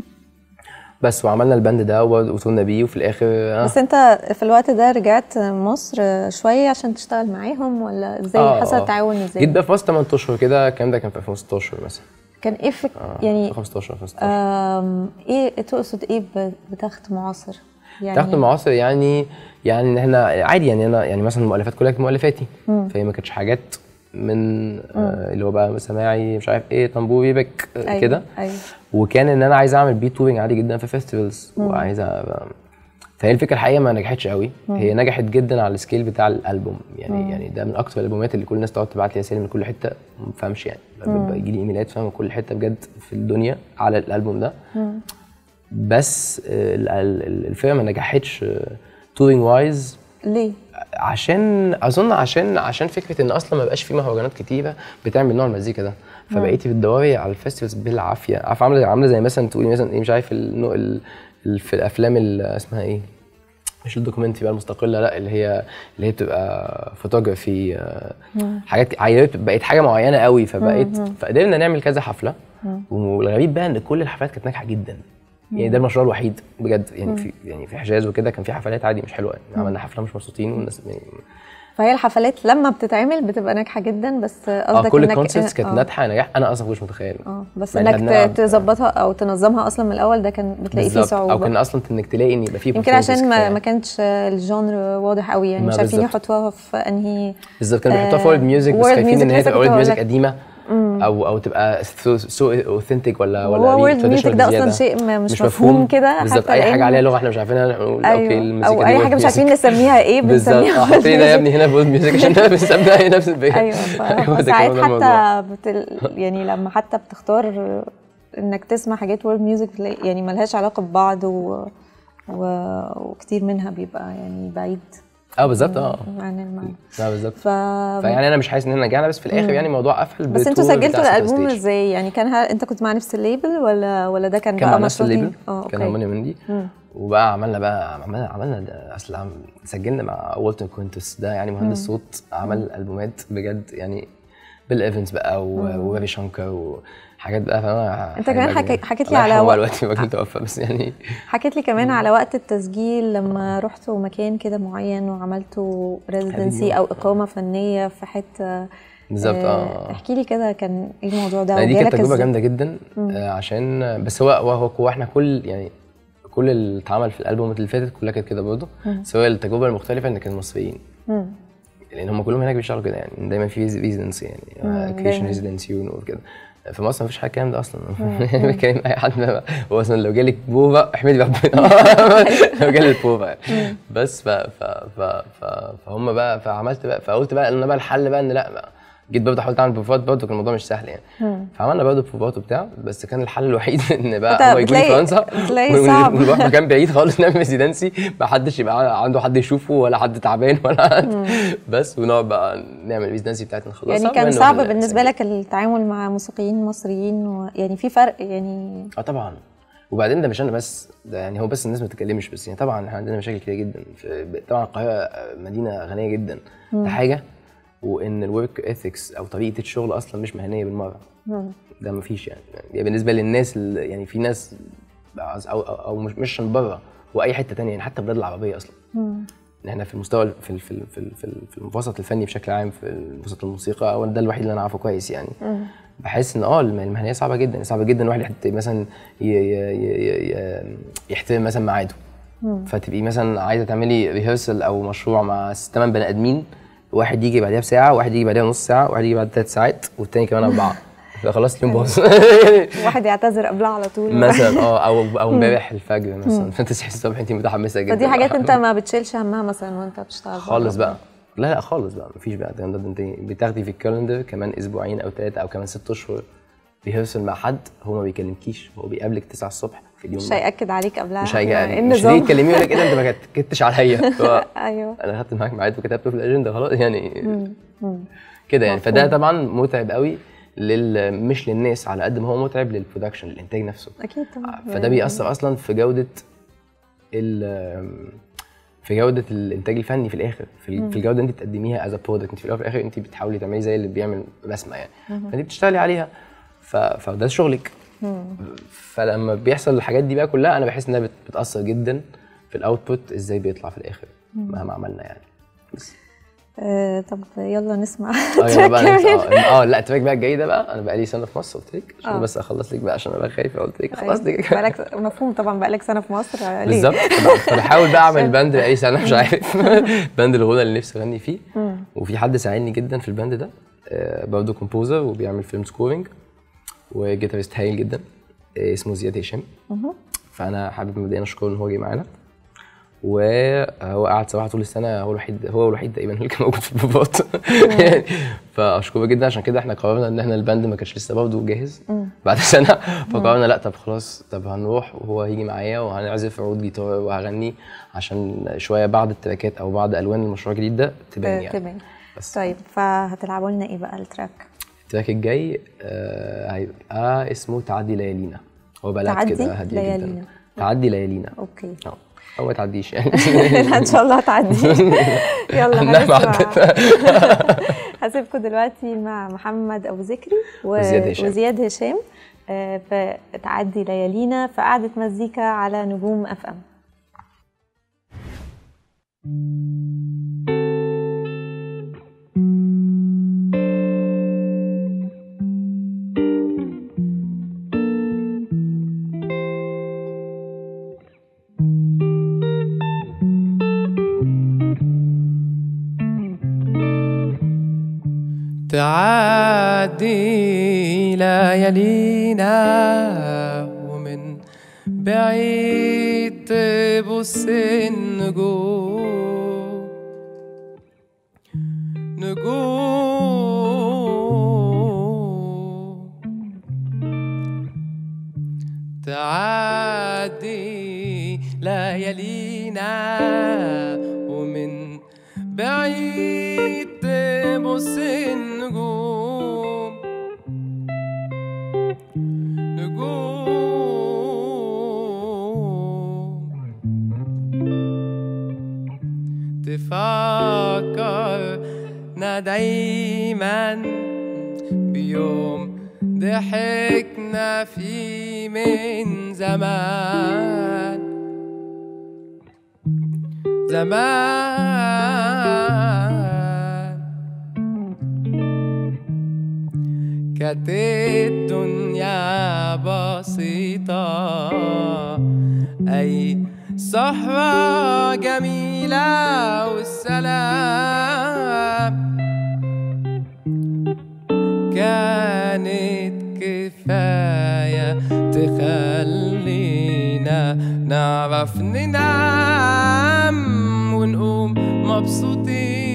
بس وعملنا الباند ده وطولنا بيه وفي الاخر آه، بس انت في الوقت ده رجعت مصر شويه عشان تشتغل معاهم ولا ازاي آه، حصل آه. التعاون ازاي؟ جيت بقى في مصر 8 اشهر كده الكلام ده كان في 2016 مثلا كان ايه فك... آه، يعني 15 2016 آم، ايه تقصد ايه ب- بتخت معاصر؟ يعني تحت المعاصر يعني يعني ان احنا عادي يعني انا يعني مثلا المؤلفات كلها كانت مؤلفاتي فهي ما كانتش حاجات من آه اللي هو بقى سماعي مش عارف ايه طنبوري بك آه أيوة، كده ايوه وكان ان انا عايز اعمل بيت تورنج عادي جدا في فيستيفالز وعايز أبقى فهي الفكره الحقيقه ما نجحتش قوي هي نجحت جدا على السكيل بتاع الالبوم يعني يعني ده من اكتر الالبومات اللي كل الناس تقعد تبعت لي رسائل من كل حته ما بفهمش يعني بيجي لي ايميلات فاهم من كل حته بجد في الدنيا على الالبوم ده بس آه، ال- ال- الفرقه ما نجحتش تورينج وايز ليه؟ عشان اظن عشان عشان فكره ان اصلا ما بقاش في مهرجانات كتيره بتعمل نوع المزيكا ده فبقيتي بتدوري على الفيستيفالز بالعافيه عارفه عامله عامله زي مثلا تقولي مثلا ايه مش عارف النوع ال- ال- في الافلام ال- اسمها ايه مش الدوكيومنتري بقى المستقله لا اللي هي اللي هي بتبقى فوتوغرافي حاجات عينات بقت حاجه معينه قوي فبقيت فقدرنا نعمل كذا حفله والغريب بقى ان كل الحفلات كانت ناجحه جدا يعني ده المشروع الوحيد بجد يعني في يعني في حجاز وكده كان في حفلات عادي مش حلوه يعني عملنا حفله مش مبسوطين والناس يعني فهي الحفلات لما بتتعمل بتبقى ناجحه جدا بس اه قصدك كل انك الكونسرتس كانت آه. ناجحه نجاح انا اصلا ما كنتش متخيل اه بس مع إن انك إحنا بنلعب- ت- تظبطها او تنظمها اصلا من الاول ده كان بتلاقي فيه بالظبط صعوبه او كان اصلا انك تلاقي ان يبقى فيه يمكن performances عشان ما, كفاية. ما كانش الجانر واضح قوي يعني ما مش عارفين بالظبط. يحطوها في انهي بالظبط كانوا بيحطوها في آه، وورلد ميوزك بس world خايفين ان music هي لسه تبقى كنت وورلد هقول ميوزك لك. قديمه او او تبقى سو اوثنتيك ولا ولا هو وورلد traditional ميوزك ده اصلا بزيادة. شيء ما- مش, مفهوم كده بالظبط حتى اي حاجه الآن. عليها لغه احنا مش عارفينها نقول اوكي ايوه المزيكا او دي اي world حاجه مش عارفين music. نسميها ايه بالظبط بنسميها اه world حاطين يا music. ابني هنا وورلد ميوزك عشان احنا بنسميها هنا نفس البيت ايوه ف- أيوة، ده فساعات كمان الموضوع. حتى بتل... يعني لما حتى بتختار انك تسمع حاجات وورد ميوزك يعني ملهاش علاقه ببعض و... و... وكتير منها بيبقى يعني بعيد اه بالظبط اه عن المعنى اه بالظبط ف فيعني انا مش حاسس ان احنا نجحنا بس في الاخر يعني الموضوع قفل بس انتوا بتور سجلتوا بتاع الالبوم Center Stage. ازاي يعني كان هل... انت كنت مع نفس الليبل ولا ولا ده كان كان بقى مع نفس مشروع الليبل تاني؟ اه كان اوكي هارموني مندي مم. وبقى عملنا بقى عملنا عملنا ده اصل عم سجلنا مع والتر كوينتوس ده يعني مهندس صوت عمل البومات بجد يعني بيل ايفنز بقى و- وبابي شانكر وحاجات بقى فانا انت كمان حكي- حكيت لي الله على يرحمه وقت- دلوقتي الراجل توفى بس يعني حكيت لي كمان على وقت التسجيل لما رحتوا مكان كده معين وعملتوا ريزيدنسي او اقامه فنيه في حته بالظبط آه، اه احكي لي كده كان ايه الموضوع ده يعني دي وجالك كانت تجربه ازاي؟ جامده جدا آه، عشان بس هو هو هو هو احنا كل يعني كل اللي اتعمل في الالبومات اللي فاتت كلها كانت كده برضه سواء التجربه المختلفه ان كانوا مصريين مم. لان هم كلهم هناك بيشتغلوا كده يعني دايما في ريزيدنسي يعني كريشن دايماً. ريزيدنسي وكده في مصر مفيش حاجه الكلام ده اصلا يعني بتكلم اي حد بقى. هو اصلا لو جالك بوفا احمدي ربنا لو جالي البوفا يعني. بس ف ف ف ف فهم بقى فعملت بقى فقلت بقى ان أنا بقى الحل بقى ان لا بقى جيت برضه حاولت اعمل بروفات برضه كان الموضوع مش سهل يعني فعملنا برضه بروفات وبتاع بس كان الحل الوحيد ان أنت بقى هو يجوا لي بتلاقي- فرنسا بتلاقي ون- صعب. ونروح مكان بعيد خالص نعمل ريزيدنسي ما حدش يبقى عنده حد يشوفه ولا حد تعبان ولا حد بس ونقعد بقى نعمل الريزيدنسي بتاعتنا نخلصها يعني كان وبعدين صعب نروح بالنسبه نسجل. لك التعامل مع موسيقيين مصريين و... يعني في فرق يعني اه طبعا وبعدين ده مش انا بس ده يعني هو بس الناس ما تتكلمش بس يعني طبعا احنا عندنا مشاكل كتير جدا في طبعا القاهره مدينه غنيه جدا ده حاجه وان الورك اثكس او طريقه الشغل اصلا مش مهنيه بالمره ده ما فيش يعني. يعني بالنسبه للناس اللي- يعني في ناس او او, أو مش مش من بره واي حته تانية يعني حتى البلاد العربيه اصلا ان احنا في المستوى في ال- في ال- في ال- في ال- في الوسط الفني بشكل عام في وسط الموسيقى او ده الوحيد اللي انا عارفه كويس يعني بحس ان اه الم- المهنيه صعبه جدا صعبه جدا الواحد يحت- مثلا ي- ي- ي- ي- يحترم مثلا ميعاده فتبقي مثلا عايزه تعملي ريهرسل او مشروع مع ثمان بني ادمين واحد يجي بعدها بساعه واحد يجي بعدها نص ساعه واحد يجي بعد ثلاث ساعات والتاني كمان اربعه فخلاص اليوم باظ يعني واحد يعتذر قبلها على طول مثلا اه او او امبارح الفجر مثلا فانت تصحي الصبح انت متحمسه جدا فدي حاجات انت ما بتشيلش همها مثلا وانت بتشتغل خالص بره. بقى لا لا خالص بقى مفيش بقى الكلام ده ده انت بتاخدي في الكالندر كمان اسبوعين او ثلاثه او كمان ست اشهر ريهرسل مع حد هو ما بيكلمكيش هو بيقابلك 9 الصبح في اليوم مش ده. هياكد عليك قبلها مش ايه هيجي مش النظام هيجي تكلميه يقول لك ايه ده انت ما كتبتش عليا هو ايوه انا خدت معاك ميعاد وكتبته في الاجنده خلاص يعني كده يعني فده طبعا متعب قوي لل مش للناس على قد ما هو متعب للبرودكشن للانتاج نفسه اكيد طبعا فده بيأثر اصلا في جوده ال في جوده الانتاج الفني في الاخر في, ال- في الجوده اللي انت بتقدميها از برودكت انت في الاول وفي الاخر انت بتحاولي تعملي زي اللي بيعمل رسمه يعني فانت بتشتغلي عليها ف... فده شغلك فلما بيحصل الحاجات دي بقى كلها انا بحس انها بت- بتاثر جدا في الاوتبوت ازاي بيطلع في الاخر مهما عملنا يعني بس آه طب يلا نسمع اه يلا بقى تراك نمسك- كمان. اه اه لا التراك بقى الجاي ده بقى انا بقى لي سنه في مصر قلت لك عشان آه. بس اخلص لك بقى عشان انا بقى خايف قلت لك خلاص دي أيوة. بقالك مفهوم طبعا بقالك سنه في مصر آه، ليه؟ بالظبط فب- فبحاول بقى اعمل باند بقالي سنه مش عارف باند الغنى اللي نفسي اغني فيه وفي حد ساعدني جدا في الباند ده آه، برضه كومبوزر وبيعمل فيلم سكورينج وجيتارست هايل جدا آه، اسمه زياد هشام فانا حابب مبدئيا اشكره ان هو جه معانا وهو قعد صراحه طول السنه هو الوحيد هو الوحيد تقريبا اللي كان موجود في البروفات يعني فاشكره جدا عشان كده احنا قررنا ان احنا الباند ما كانش لسه برضه جاهز بعد سنه فقررنا لا طب خلاص طب هنروح وهو هيجي معايا وهنعزف عود جيتار وهغني عشان شويه بعض التراكات او بعض الوان المشروع الجديد ده تبان يعني تمام بس طيب فهتلعبوا لنا ايه بقى التراك؟ التراك الجاي آه هيبقى اسمه تعدي ليالينا هو بلد تعدي كده هاديه ليالينا. جدا تعدي ليالينا اوكي اه او ما تعديش يعني لا ان شاء الله هتعدي يلا نعم، هنسمع عدت. هسيبكم دلوقتي مع محمد ابو ذكري و... وزياد هشام. وزياد هشام آه، فتعدي ليالينا في قعده مزيكا على نجوم اف ام تعدي ليالينا ومن بعيد تبص النجوم نجوم تعدي ليالينا ومن بعيد تبص النجوم نجوم تفكرنا دايما بيوم ضحكنا فيه من زمان زمان كانت الدنيا بسيطة أي صحراء جميلة والسلام كانت كفاية تخلينا نعرف ننام ونقوم مبسوطين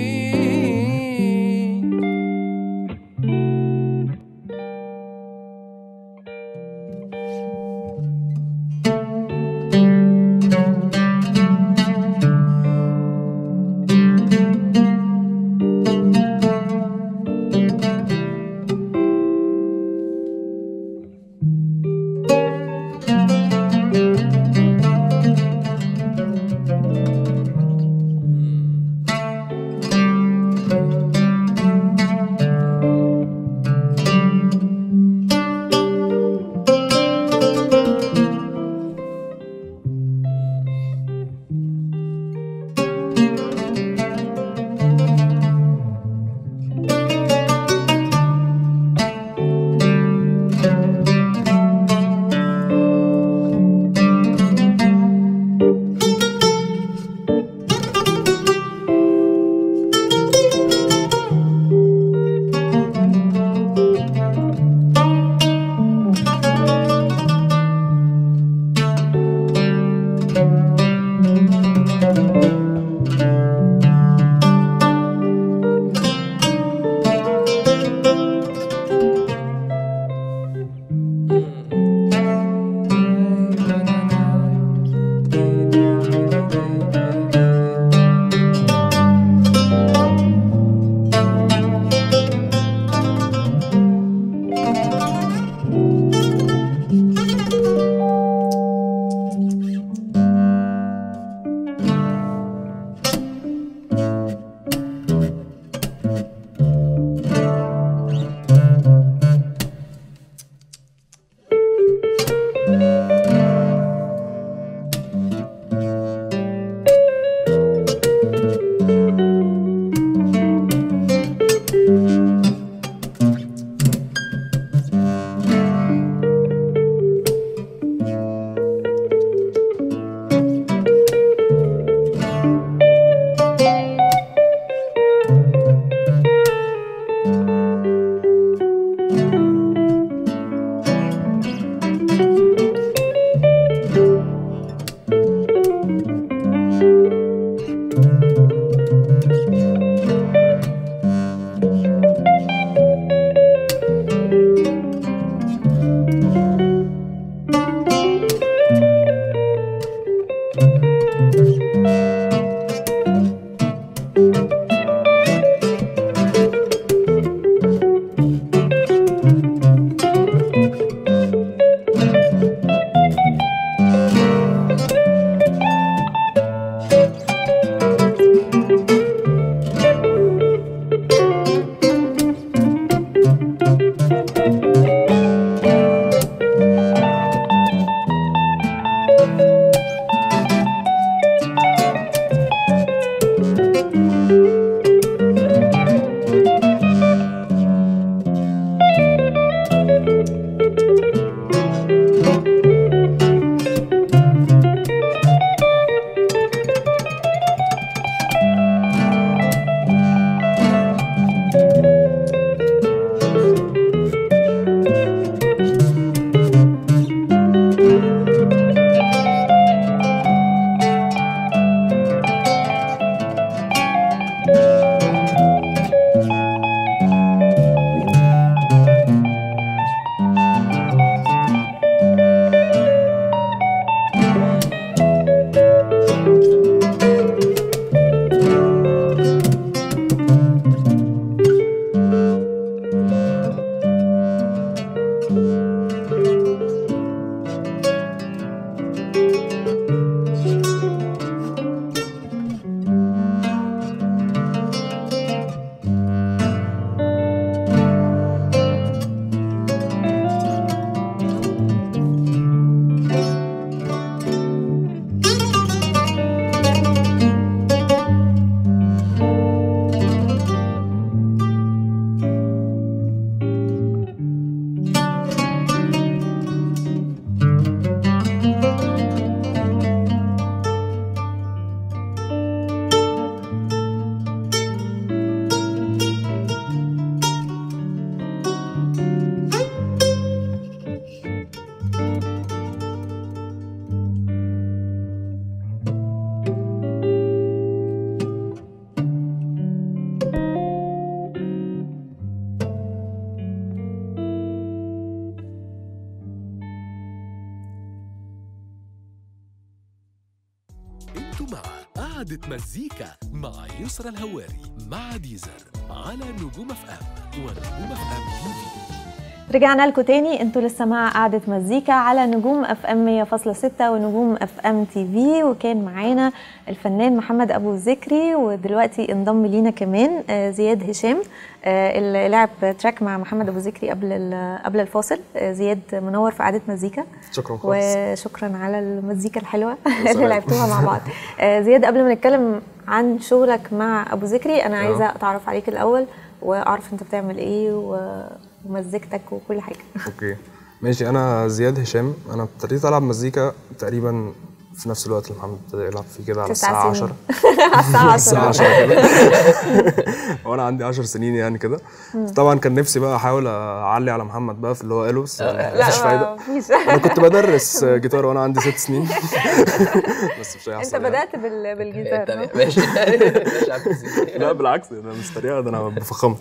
قعدة مزيكا مع يسرى الهواري مع ديزر على نجوم اف ام ونجوم اف ام تي في رجعنا لكم تاني انتوا لسه مع قعدة مزيكا على نجوم اف ام 100.6 ونجوم اف ام تي في وكان معانا الفنان محمد ابو ذكري ودلوقتي انضم لينا كمان آه، زياد هشام آه، اللي لعب تراك مع محمد ابو ذكري قبل ال- قبل الفاصل آه، زياد منور في قعدة مزيكا شكرا خالص وشكرا على المزيكا الحلوه سلام. اللي لعبتوها مع بعض آه، زياد قبل ما نتكلم عن شغلك مع ابو ذكري انا عايزه اتعرف عليك الاول واعرف انت بتعمل ايه و- ومزيكتك وكل حاجه اوكي ماشي انا زياد هشام انا ابتديت العب مزيكا تقريبا في نفس الوقت اللي محمد ابتدى يلعب فيه كده على تسع الساعه سنين. 10 على الساعه الساعه 10 10 كده وانا عندي 10 سنين يعني كده طبعا كان نفسي بقى احاول اعلي على محمد بقى في اللي هو قاله بس يعني مفيش فايده مفيش انا كنت بدرس جيتار وانا عندي ست سنين بس مش انت هيحصل يعني. بدات بال... بالجيتار تمام ها؟ ماشي ماشي على المزيكا. لا بالعكس انا مش طريقه ده انا بفخمه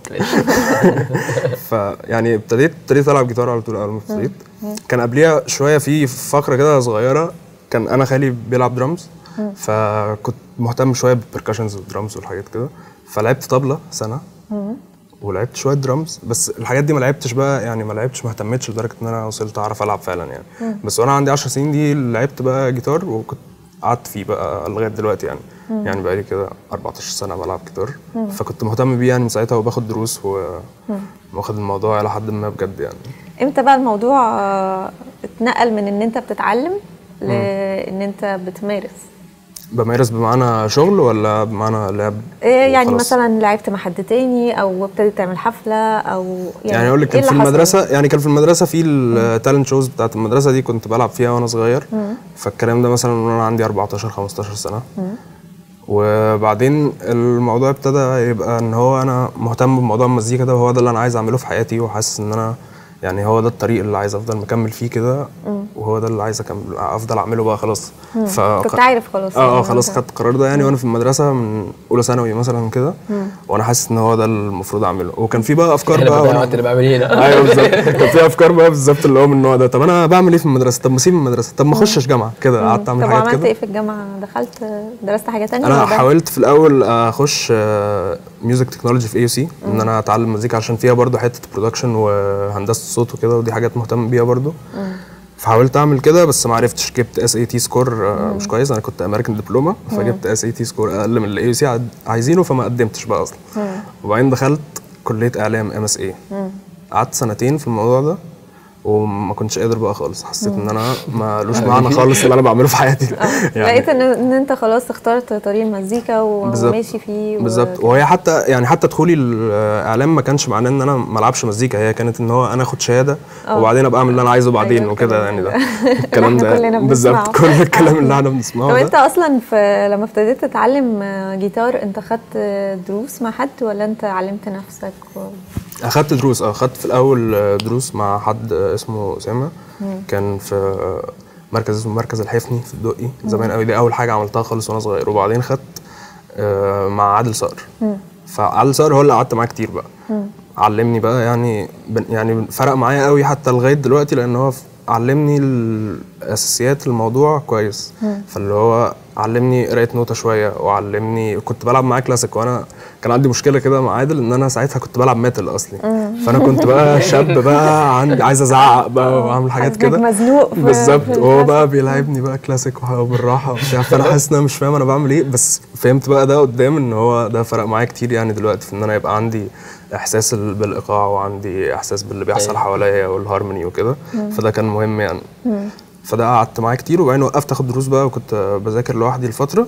فيعني ابتديت ابتديت العب جيتار على طول اول ما ابتديت كان قبليها شويه في فقره كده صغيره كان انا خالي بيلعب درامز فكنت مهتم شويه بالبركشنز والدرامز والحاجات كده فلعبت طبله سنه ولعبت شويه درامز بس الحاجات دي ما لعبتش بقى يعني ما لعبتش ما اهتمتش لدرجه ان انا وصلت اعرف العب فعلا يعني بس وانا عندي 10 سنين دي لعبت بقى جيتار وكنت قعدت فيه بقى لغايه دلوقتي يعني يعني بقالي كده 14 سنه بلعب جيتار فكنت مهتم بيه يعني من ساعتها وباخد دروس واخد الموضوع الى حد ما بجد يعني امتى بقى الموضوع آه، اتنقل من ان انت بتتعلم لان انت بتمارس بمارس بمعنى شغل ولا بمعنى لعب إيه يعني وخلاص؟ مثلا لعبت مع حد تاني او ابتديت تعمل حفله او يعني, يعني اقول لك إيه كان في اللي حصل؟ المدرسه يعني كان في المدرسه في التالنت شوز بتاعت المدرسه دي كنت بلعب فيها وانا صغير فالكلام ده مثلا وانا عندي 14 15 سنه وبعدين الموضوع ابتدى يبقى ان هو انا مهتم بموضوع المزيكا ده وهو ده اللي انا عايز اعمله في حياتي وحاسس ان انا يعني هو ده الطريق اللي عايز افضل مكمل فيه كده وهو ده اللي عايز اكمل افضل اعمله بقى خلاص ف كنت عارف خلاص اه اه يعني خلاص أنت- خدت القرار ده يعني وانا في المدرسه من اولى ثانوي مثلا كده وانا حاسس ان هو ده المفروض اعمله وكان في بقى افكار انا بقى بضيع وأنا- وقت اللي بعمل ايه هنا ايوه بالظبط كان في افكار بقى بالظبط اللي هو من النوع ده طب انا بعمل ايه في المدرسه طب ما اسيب المدرسه طب ما اخشش جامعه كده قعدت اعمل طب حاجات وعملت كده ايه في الجامعه دخلت درست حاجه تانية انا ولا ده؟ حاولت في الاول اخش ميوزك تكنولوجي في اي سي ان انا اتعلم مزيكا عشان فيها برضو حته برودكشن وهندسه الصوت وكده ودي حاجات مهتم بيها برضو فحاولت اعمل كده بس ما عرفتش جبت اس اي تي سكور مش كويس انا كنت امريكان دبلومه فجبت اس اي تي سكور اقل من اللي اي سي عايزينه فما قدمتش بقى اصلا وبعدين دخلت كليه اعلام ام اس اي قعدت سنتين في الموضوع ده وما كنتش قادر بقى خالص حسيت ان انا مالوش معنى خالص اللي انا بعمله في حياتي ده. لقيت ان ان انت خلاص اخترت طريق المزيكا بالظبط. وماشي فيه و- بالظبط وهي حتى يعني حتى دخولي الاعلام ما كانش معناه ان انا ما العبش مزيكا هي كانت ان هو انا اخد شهاده وبعدين ابقى اعمل اللي انا عايزه بعدين أيوة وكده الكلام يعني ده. ده الكلام اللي إحنا كلنا ده بالظبط بنسمعه. كل الكلام اللي احنا بنسمعه طب ده انت اصلا في لما ابتديت تتعلم جيتار انت خدت دروس مع حد ولا انت علمت نفسك و... اخدت دروس اه اخدت في الاول دروس مع حد اسمه اسامه كان في مركز اسمه مركز الحفني في الدقي زمان قوي دي اول حاجه عملتها خالص وانا صغير وبعدين خدت آه، مع عادل صقر فعادل صقر هو اللي قعدت معاه كتير بقى علمني بقى يعني بن- يعني فرق معايا قوي حتى لغايه دلوقتي لان هو ف- علمني الاساسيات الموضوع كويس فاللي هو علمني قرايه نوته شويه وعلمني كنت بلعب معاه كلاسيك وانا كان عندي مشكله كده مع عادل ان انا ساعتها كنت بلعب ميتال اصلي فانا كنت بقى شاب بقى عندي عايز ازعق بقى واعمل حاجات حاسس كده بيك مزنوق في- بالظبط في وهو بقى الكلاسيك. بيلعبني بقى كلاسيك وح- وبالراحه وبتاع فانا حاسس ان انا مش فاهم انا بعمل ايه بس فهمت بقى ده قدام ان هو ده فرق معايا كتير يعني دلوقتي في ان انا يبقى عندي احساس ال- بالايقاع وعندي احساس باللي بيحصل أيوة. حواليا والهارموني وكده فده كان مهم يعني فده قعدت معاه كتير وبعدين وقفت اخد دروس بقى وكنت بذاكر لوحدي لفتره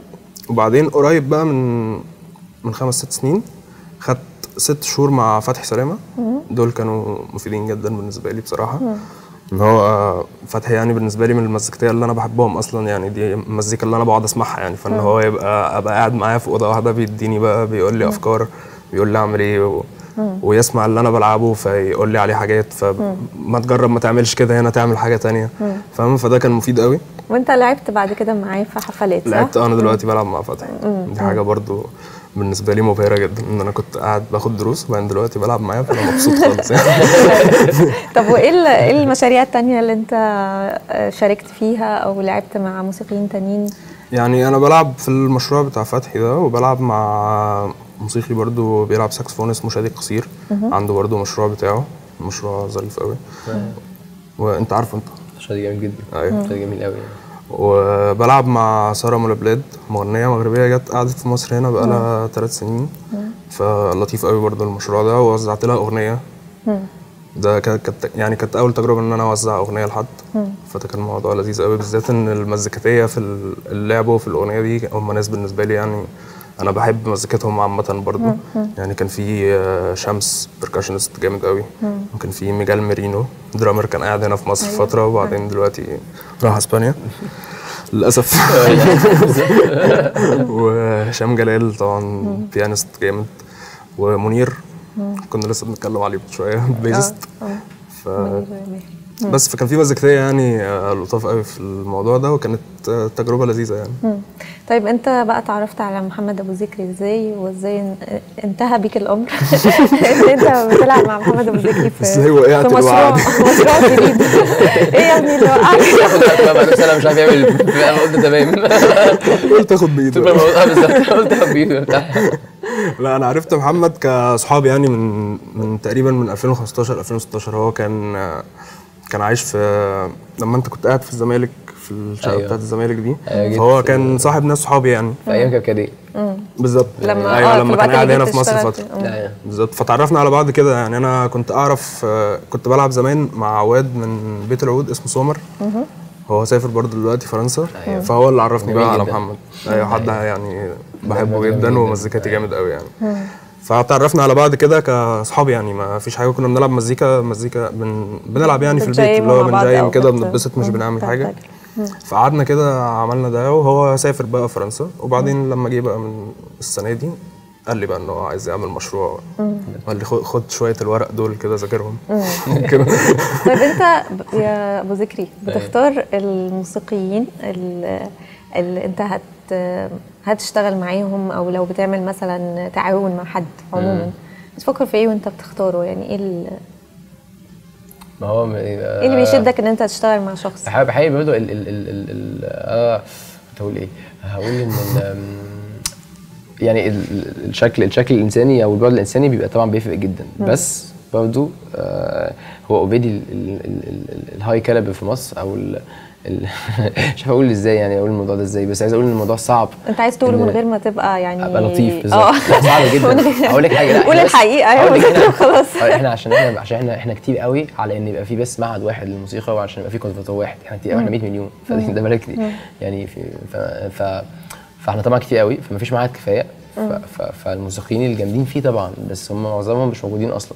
وبعدين قريب بقى من من خمس ست سنين خدت ست شهور مع فتحي سلامه دول كانوا مفيدين جدا بالنسبه لي بصراحه ان هو فتحي يعني بالنسبه لي من المزيكتيه اللي انا بحبهم اصلا يعني دي المزيكا اللي انا بقعد اسمعها يعني فان هو يبقى ابقى قاعد معايا في اوضه واحده بيديني بقى بيقول لي افكار بيقول لي اعمل ايه و... ويسمع اللي انا بلعبه فيقول لي عليه حاجات فما تجرب ما تعملش كده هنا تعمل حاجه تانية فاهم فده كان مفيد قوي وانت لعبت بعد كده معاه في حفلات صح؟ لعبت انا دلوقتي بلعب مع فتحي دي حاجه برضو بالنسبه لي مبهره جدا ان انا كنت قاعد باخد دروس وبعدين دلوقتي بلعب معاه فانا مبسوط خالص يعني طب وايه ال- ايه المشاريع التانية اللي انت آه، شاركت فيها او لعبت مع موسيقيين تانيين يعني انا بلعب في المشروع بتاع فتحي ده وبلعب مع موسيقي برضو بيلعب ساكسفون اسمه شادي قصير عنده برضو مشروع بتاعه مشروع ظريف قوي وانت عارفه انت شادي جامد جدا ايوه شادي جميل قوي يعني. وبلعب مع ساره مولبلاد مغنيه مغربيه جت قعدت في مصر هنا بقالها ثلاث سنين فلطيف قوي برضو المشروع ده ووزعت لها اغنيه ده كانت كانت- يعني كانت اول تجربه ان انا اوزع اغنيه لحد فده كان الموضوع لذيذ قوي بالذات ان المزيكاتيه في اللعب وفي الاغنيه دي هم ناس بالنسبه لي يعني انا بحب مزيكتهم عامه برضو يعني كان في آه، شمس بركاشنست جامد قوي وكان في ميجال ميرينو درامر كان قاعد هنا في مصر فتره وبعدين دلوقتي راح اسبانيا للاسف وهشام جلال طبعا بيانست جامد ومنير كنا لسه بنتكلم عليه من شويه بيزست ف بس فكان في مزيكتيه يعني آه، لطاف قوي في الموضوع ده وكانت آه، تجربه لذيذه يعني مم. طيب انت بقى اتعرفت على محمد ابو ذكري ازاي وازاي ان- انتهى بيك الامر ان انت بتلعب مع محمد ابو ذكري في إزاي وقعت في مشروع الوعد؟ مشروع جديد ايه يعني اللي وقعك بقى نفسي انا مش عارف يعمل انا قلت تمام قلت اخد بايده سوبر اه بالظبط قلت اخد بيه بتاع لا انا عرفت محمد كصحاب يعني من من تقريبا من 2015 2016 هو كان كان عايش في لما انت كنت قاعد في الزمالك في الشقه أيوة. أيوة. بتاعت الزمالك دي أيوة، جيت فهو كان صاحب ناس صحابي يعني في ايام كركديه بالظبط لما- ايوه آه، في لما الوقت كان قاعد اللي هنا جيت في مصر اشتغلت. فتره مم. لا بالظبط فتعرفنا على بعض كده يعني انا كنت اعرف آه، كنت بلعب زمان مع عواد من بيت العود اسمه سومر هو سافر برضه دلوقتي فرنسا أيوة. فهو اللي عرفني جميل بقى على جدا. محمد ايوه حد يعني بحبه جميل جدا جدا. ومزيكاتي جامد قوي يعني فتعرفنا على بعض كده كاصحاب يعني ما فيش حاجه كنا بنلعب مزيكا مزيكا بن... بنلعب يعني في البيت بتجايبوا اللي هو مع بعض بنجايم أو كده بت- بنتبسط مش مم. بنعمل حاجه بتعتقد. فقعدنا كده عملنا ده وهو سافر بقى فرنسا وبعدين لما جه بقى من السنه دي قال لي بقى ان هو عايز يعمل مشروع قال لي خد- خد شويه الورق دول كده ذاكرهم كده طيب انت ب- يا ابو ذكري بتختار الموسيقيين ال- اللي انت هت هتشتغل معاهم او لو بتعمل مثلا تعاون مع حد عموما بتفكر في ايه وانت بتختاره يعني ايه ال- ما هو م- ايه اللي بيشدك ان انت تشتغل مع شخص بحب بحب برضه ال ال ال ال ال اه كنت هقول ايه؟ هقول ان ال يعني ال- ال- الشكل الشكل الانساني او البعد الانساني بيبقى طبعا بيفرق جدا بس برضه آه هو اوريدي الهاي كاليبر في مصر او ال ال- مش عارف اقول ازاي يعني اقول الموضوع ده ازاي بس عايز اقول ان الموضوع صعب انت عايز تقوله إن- من غير ما تبقى يعني ابقى لطيف بالظبط اه لا صعب جدا هقول لك حاجه لا قول إحنا بس- الحقيقة، أيوة، هقول لك بالظبط، إحنا- خلاص. هقول احنا عشان احنا عشان احنا احنا كتير قوي على ان يبقى في بس معهد واحد للموسيقى وعشان يبقى في كونسرفتوار واحد احنا كتير قوي احنا 100 مليون فدي ده بالك كتير يعني في ف, ف فاحنا طبعا كتير قوي فما فيش معهد كفايه ف ف فالموسيقيين الجامدين فيه طبعا بس هم معظمهم مش موجودين اصلا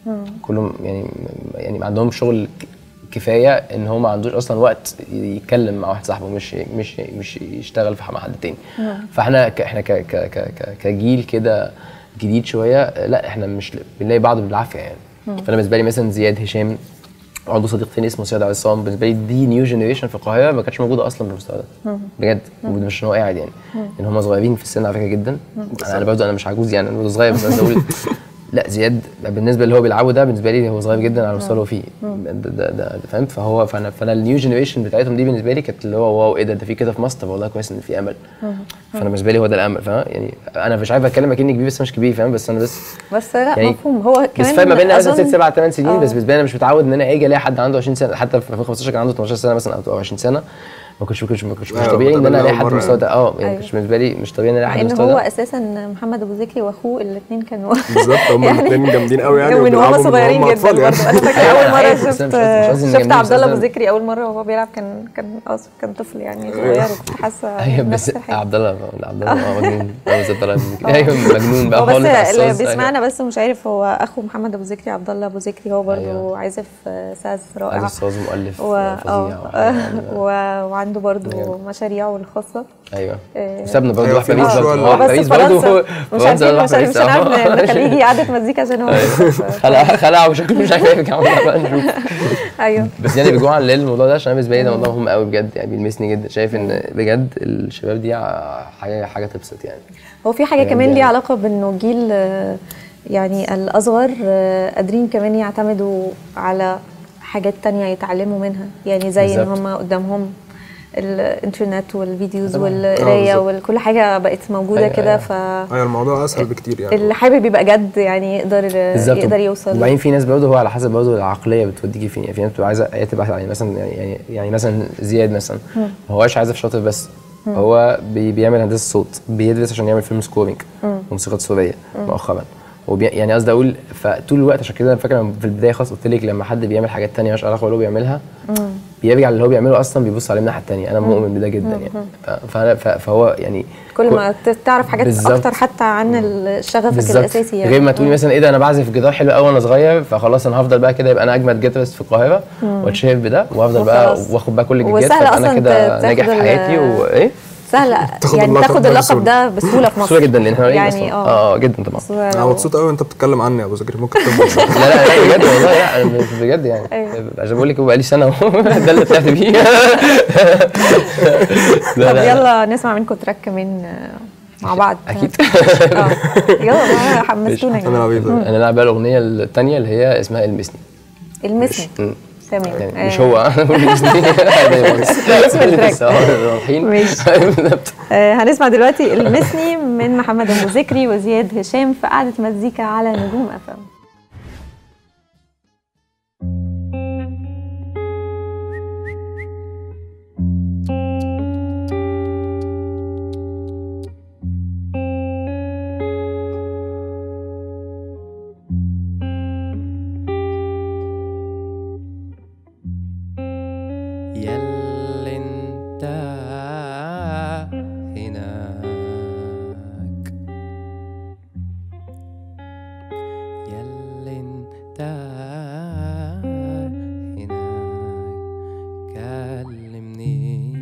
كلهم يعني يعني ما عندهم شغل ك- كفايه ان هو ما عندوش اصلا وقت يتكلم مع واحد صاحبه مش مش مش يشتغل في مع حد تاني فاحنا ك احنا ك ك ك ك كجيل كده جديد شويه لا احنا مش بنلاقي بعض بالعافيه يعني فانا بالنسبه لي مثلا زياد هشام عنده صديق تاني اسمه سياد عصام بالنسبه لي دي نيو جنريشن في القاهره ما كانتش موجوده اصلا بالمستوى ده بجد مش عشان هو قاعد يعني ان هم صغيرين في السن على فكره جدا انا أنا برضه انا مش عجوز يعني انا برضه صغير بس عايز اقول لا زياد بالنسبه اللي هو بيلعبه ده بالنسبه لي هو صغير جدا على المستوى اللي هو فيه ده, ده, ده, ده فهمت فهو فانا فانا النيو جنريشن بتاعتهم دي بالنسبه لي كانت اللي هو واو ايه ده ده في كده في مصر طب والله كويس ان في امل فانا بالنسبه لي هو ده الامل فاهم يعني انا مش عارف اتكلم اكني كبير بس مش كبير فاهم بس انا بس بس لا يعني مفهوم هو بس كمان فرق ما بيننا مثلا أظن- ست سبع ثمان سنين آه. بس بالنسبه لي انا مش متعود ان انا اجي الاقي حد عنده 20 سنه حتى في 2015 كان عنده 12 سنه مثلا او 20 سنه ما كنتش ما كنتش ما كنتش مش أيوة، طبيعي ان ده انا اللي الاقي أول حد مرة بالمستوى ده اه يعني أيوة. مش بالنسبه لي مش طبيعي ان الاقي مع حد ان بالمستوى هو ده اساسا محمد ابو ذكري واخوه الاثنين كانوا بالظبط هما يعني الاثنين جامدين قوي يعني من وبيلعبوا وهم من صغيرين وهم جدا أطفال برضه يعني. انا فاكره أيوة، اول أنا مره عارف، بس شفت أنا مش قصدي- مش قصدي إن شفت جامدين، عبد بس الله أنا- ابو ذكري اول مره وهو بيلعب كان كان أص- كان طفل يعني صغير كنت حاسه ايوه نفس بس الحاجة. عبد الله عبد الله آه، مجنون هو بالذات طلع مجنون. ايوه مجنون بقى هو بس خالص اللي عصاص، أيوة. بيسمعنا بس مش عارف هو اخو محمد ابو ذكري عبد الله ابو ذكري هو برضه أيوة. عازف آه، ساز رائع عايز استاذ مؤلف و... فظيع آه، وحاجة يعني. و... وعنده برضه جامد. مشاريعه الخاصه ايوه آه، سابنا برضه أيوة، راح في باريس مشروع برضه اللي- راح بس باريس فرنسا برضه مش عارفين راح مش باريس، مش هنعرف آه. نخليه يجي قعده مزيكا عشان هو خلع خلع وشكله مش عارف يرجع والله بقى نشوف ايوه بس يعني بيجوع عن الموضوع ده عشان أنا بالنسبه لي ده موضوع مهم قوي بجد يعني بيلمسني جدا شايف ان بجد الشباب دي ع- حاجه حاجه تبسط يعني هو في حاجه يعني كمان ده- ليها علاقه بانه جيل آه، يعني الاصغر آه، قادرين كمان يعتمدوا على حاجات تانية يتعلموا منها يعني زي ان بالظبط. هم قدامهم الانترنت والفيديوز طبعاً. والقرايه بالظبط. وكل حاجه بقت موجوده أيوة، كده أيوة. ف ايوه الموضوع اسهل بكتير يعني اللي حابب يبقى جد يعني يقدر يقدر يوصل وبعدين في ناس برضه هو على حسب برضه العقليه بتوديكي فين يعني في ناس بتبقى عايزه هي تبقى يعني مثلا يعني يعني, يعني مثلا زياد مثلا ما هوش عايز شاطر بس هو بي بيعمل هندسه صوت بيدرس عشان يعمل فيلم سكورينج وموسيقى تصويريه مؤخرا وبي يعني قصدي اقول فطول الوقت عشان كده انا فاكر لما في البدايه خالص قلت لك لما حد بيعمل حاجات تانية مش علاقه باللي هو بيعملها بيرجع اللي هو بيعمله اصلا بيبص عليه من الناحيه التانية انا مؤمن بده جدا يعني ف- فأنا- ف- فهو يعني كل ما ت- تعرف حاجات بالظبط. اكتر حتى عن ال- شغفك بالظبط الاساسي يعني غير ما تقولي مثلا ايه ده انا بعزف جيتار حلو قوي وانا صغير فخلاص انا هفضل بقى كده يبقى انا اجمد جيتارست في القاهره واتشهر بده وافضل بقى وخلاص. واخد بقى كل الجيجات وسهل فأبقى انا أصلاً كده ت- ناجح تاخد في ال- حياتي وايه سهل تاخد يعني اللقب تاخد ده اللقب بسهولة. ده بسهوله في مصر بسهوله جدا لان احنا قليل يعني أصلاً. اه اه جدا طبعا بس انا لو- مبسوط قوي انت بتتكلم عني يا ابو زكريا ممكن تفضل شوية. لا لا لا بجد والله لا أنا بجد يعني أيوة. عشان بقول لك بقى لي سنه اهو ده اللي طلعت بيه لا طب لا يلا نسمع منكم تراك كمان آه، مع بعض أكيد. اه يلا بقى حمستونا يا انا جماعة. العبيط ده انا لعب بقى الاغنيه الثانيه اللي هي اسمها المسني المسني مم. تمام يعني مش آه، هو المسني ده اسم التراك. بس اه رايحين ماشي. بالظبط آه، هنسمع دلوقتي المسني من محمد ابو ذكري وزياد هشام في قعده مزيكا على نجوم افلام ياللي انت هناك ياللي انت هناك كلمني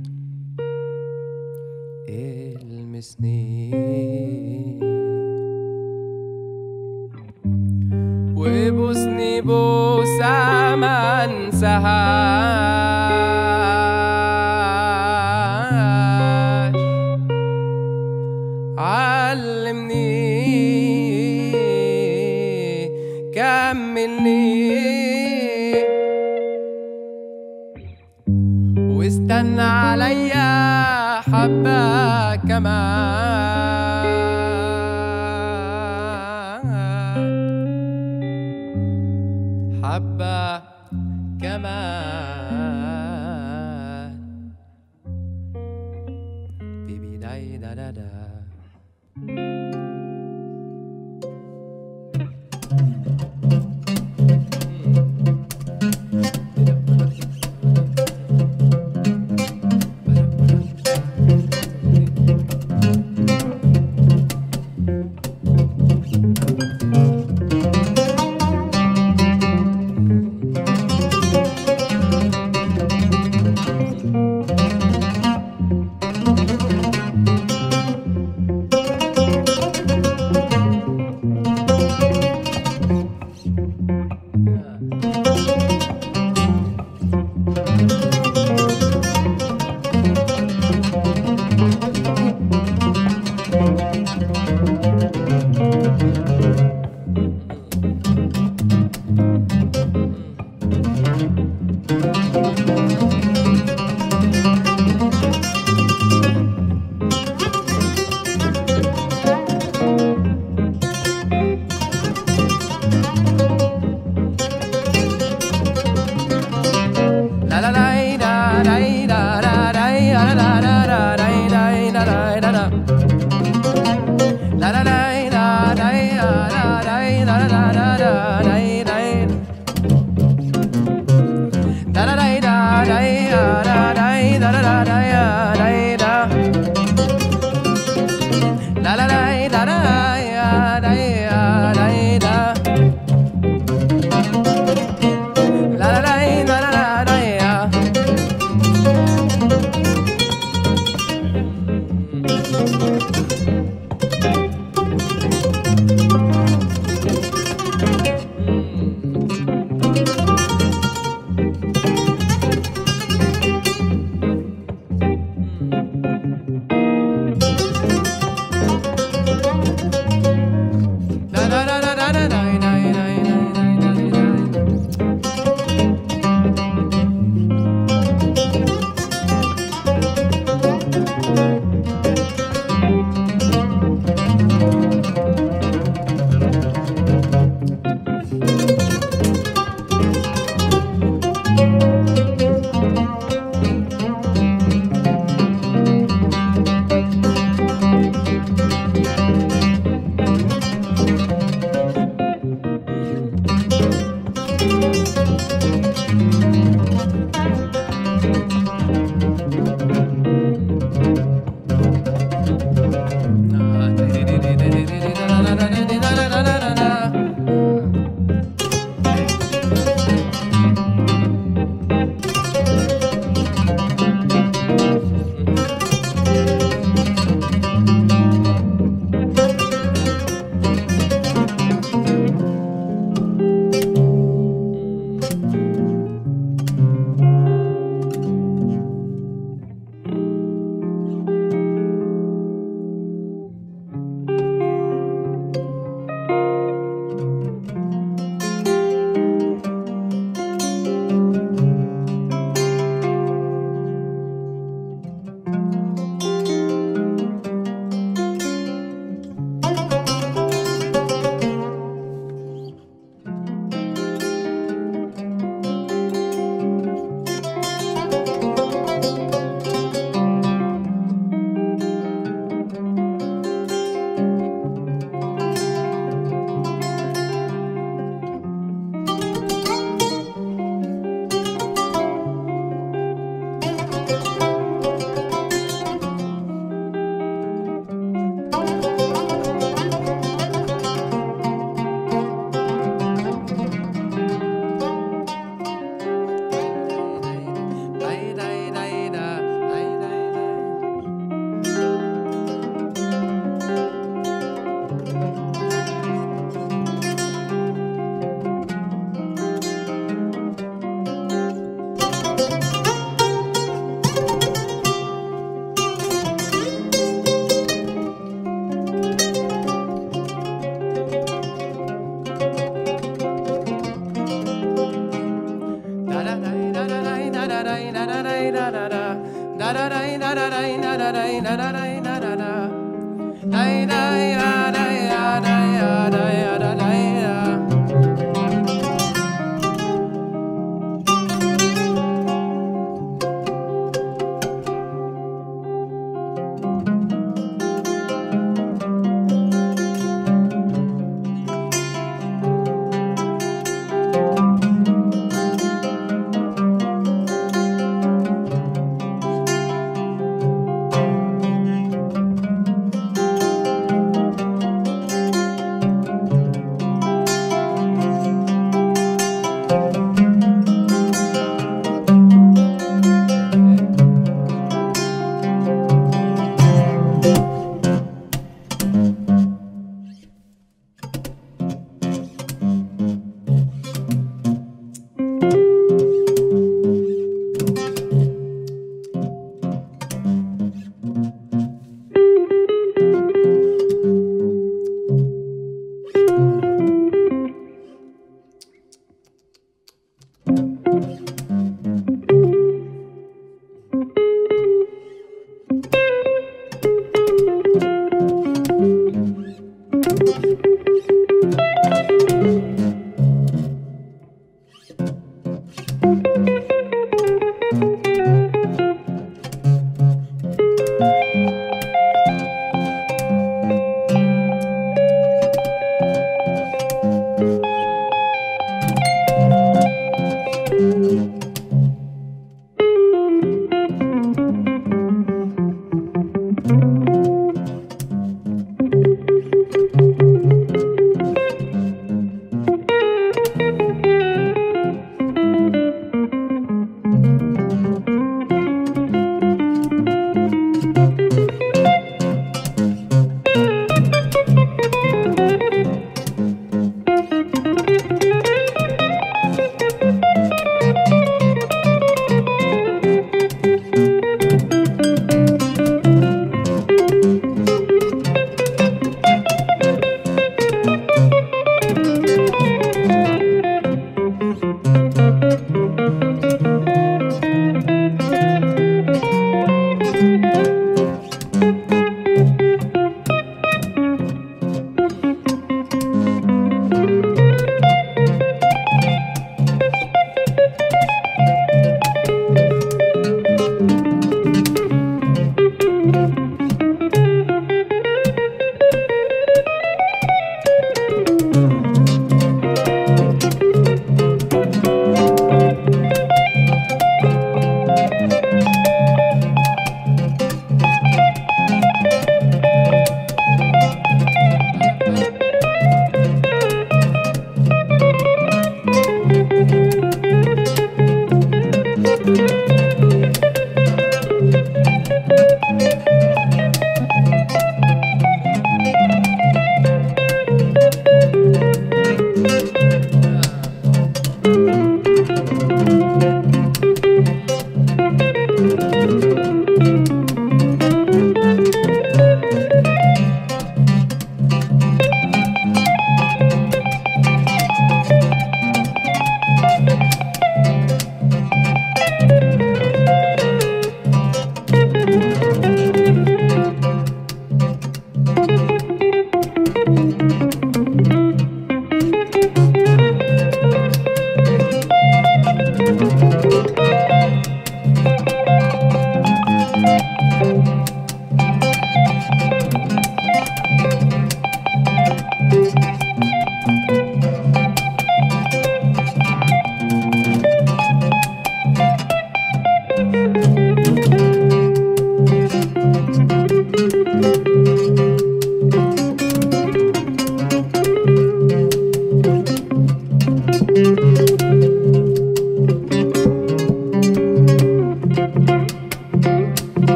المسني وبوسني بوسة ما انساهاش علمني كملني واستنى عليا حبة كمان حبة كمان بيبي داي دا دا دا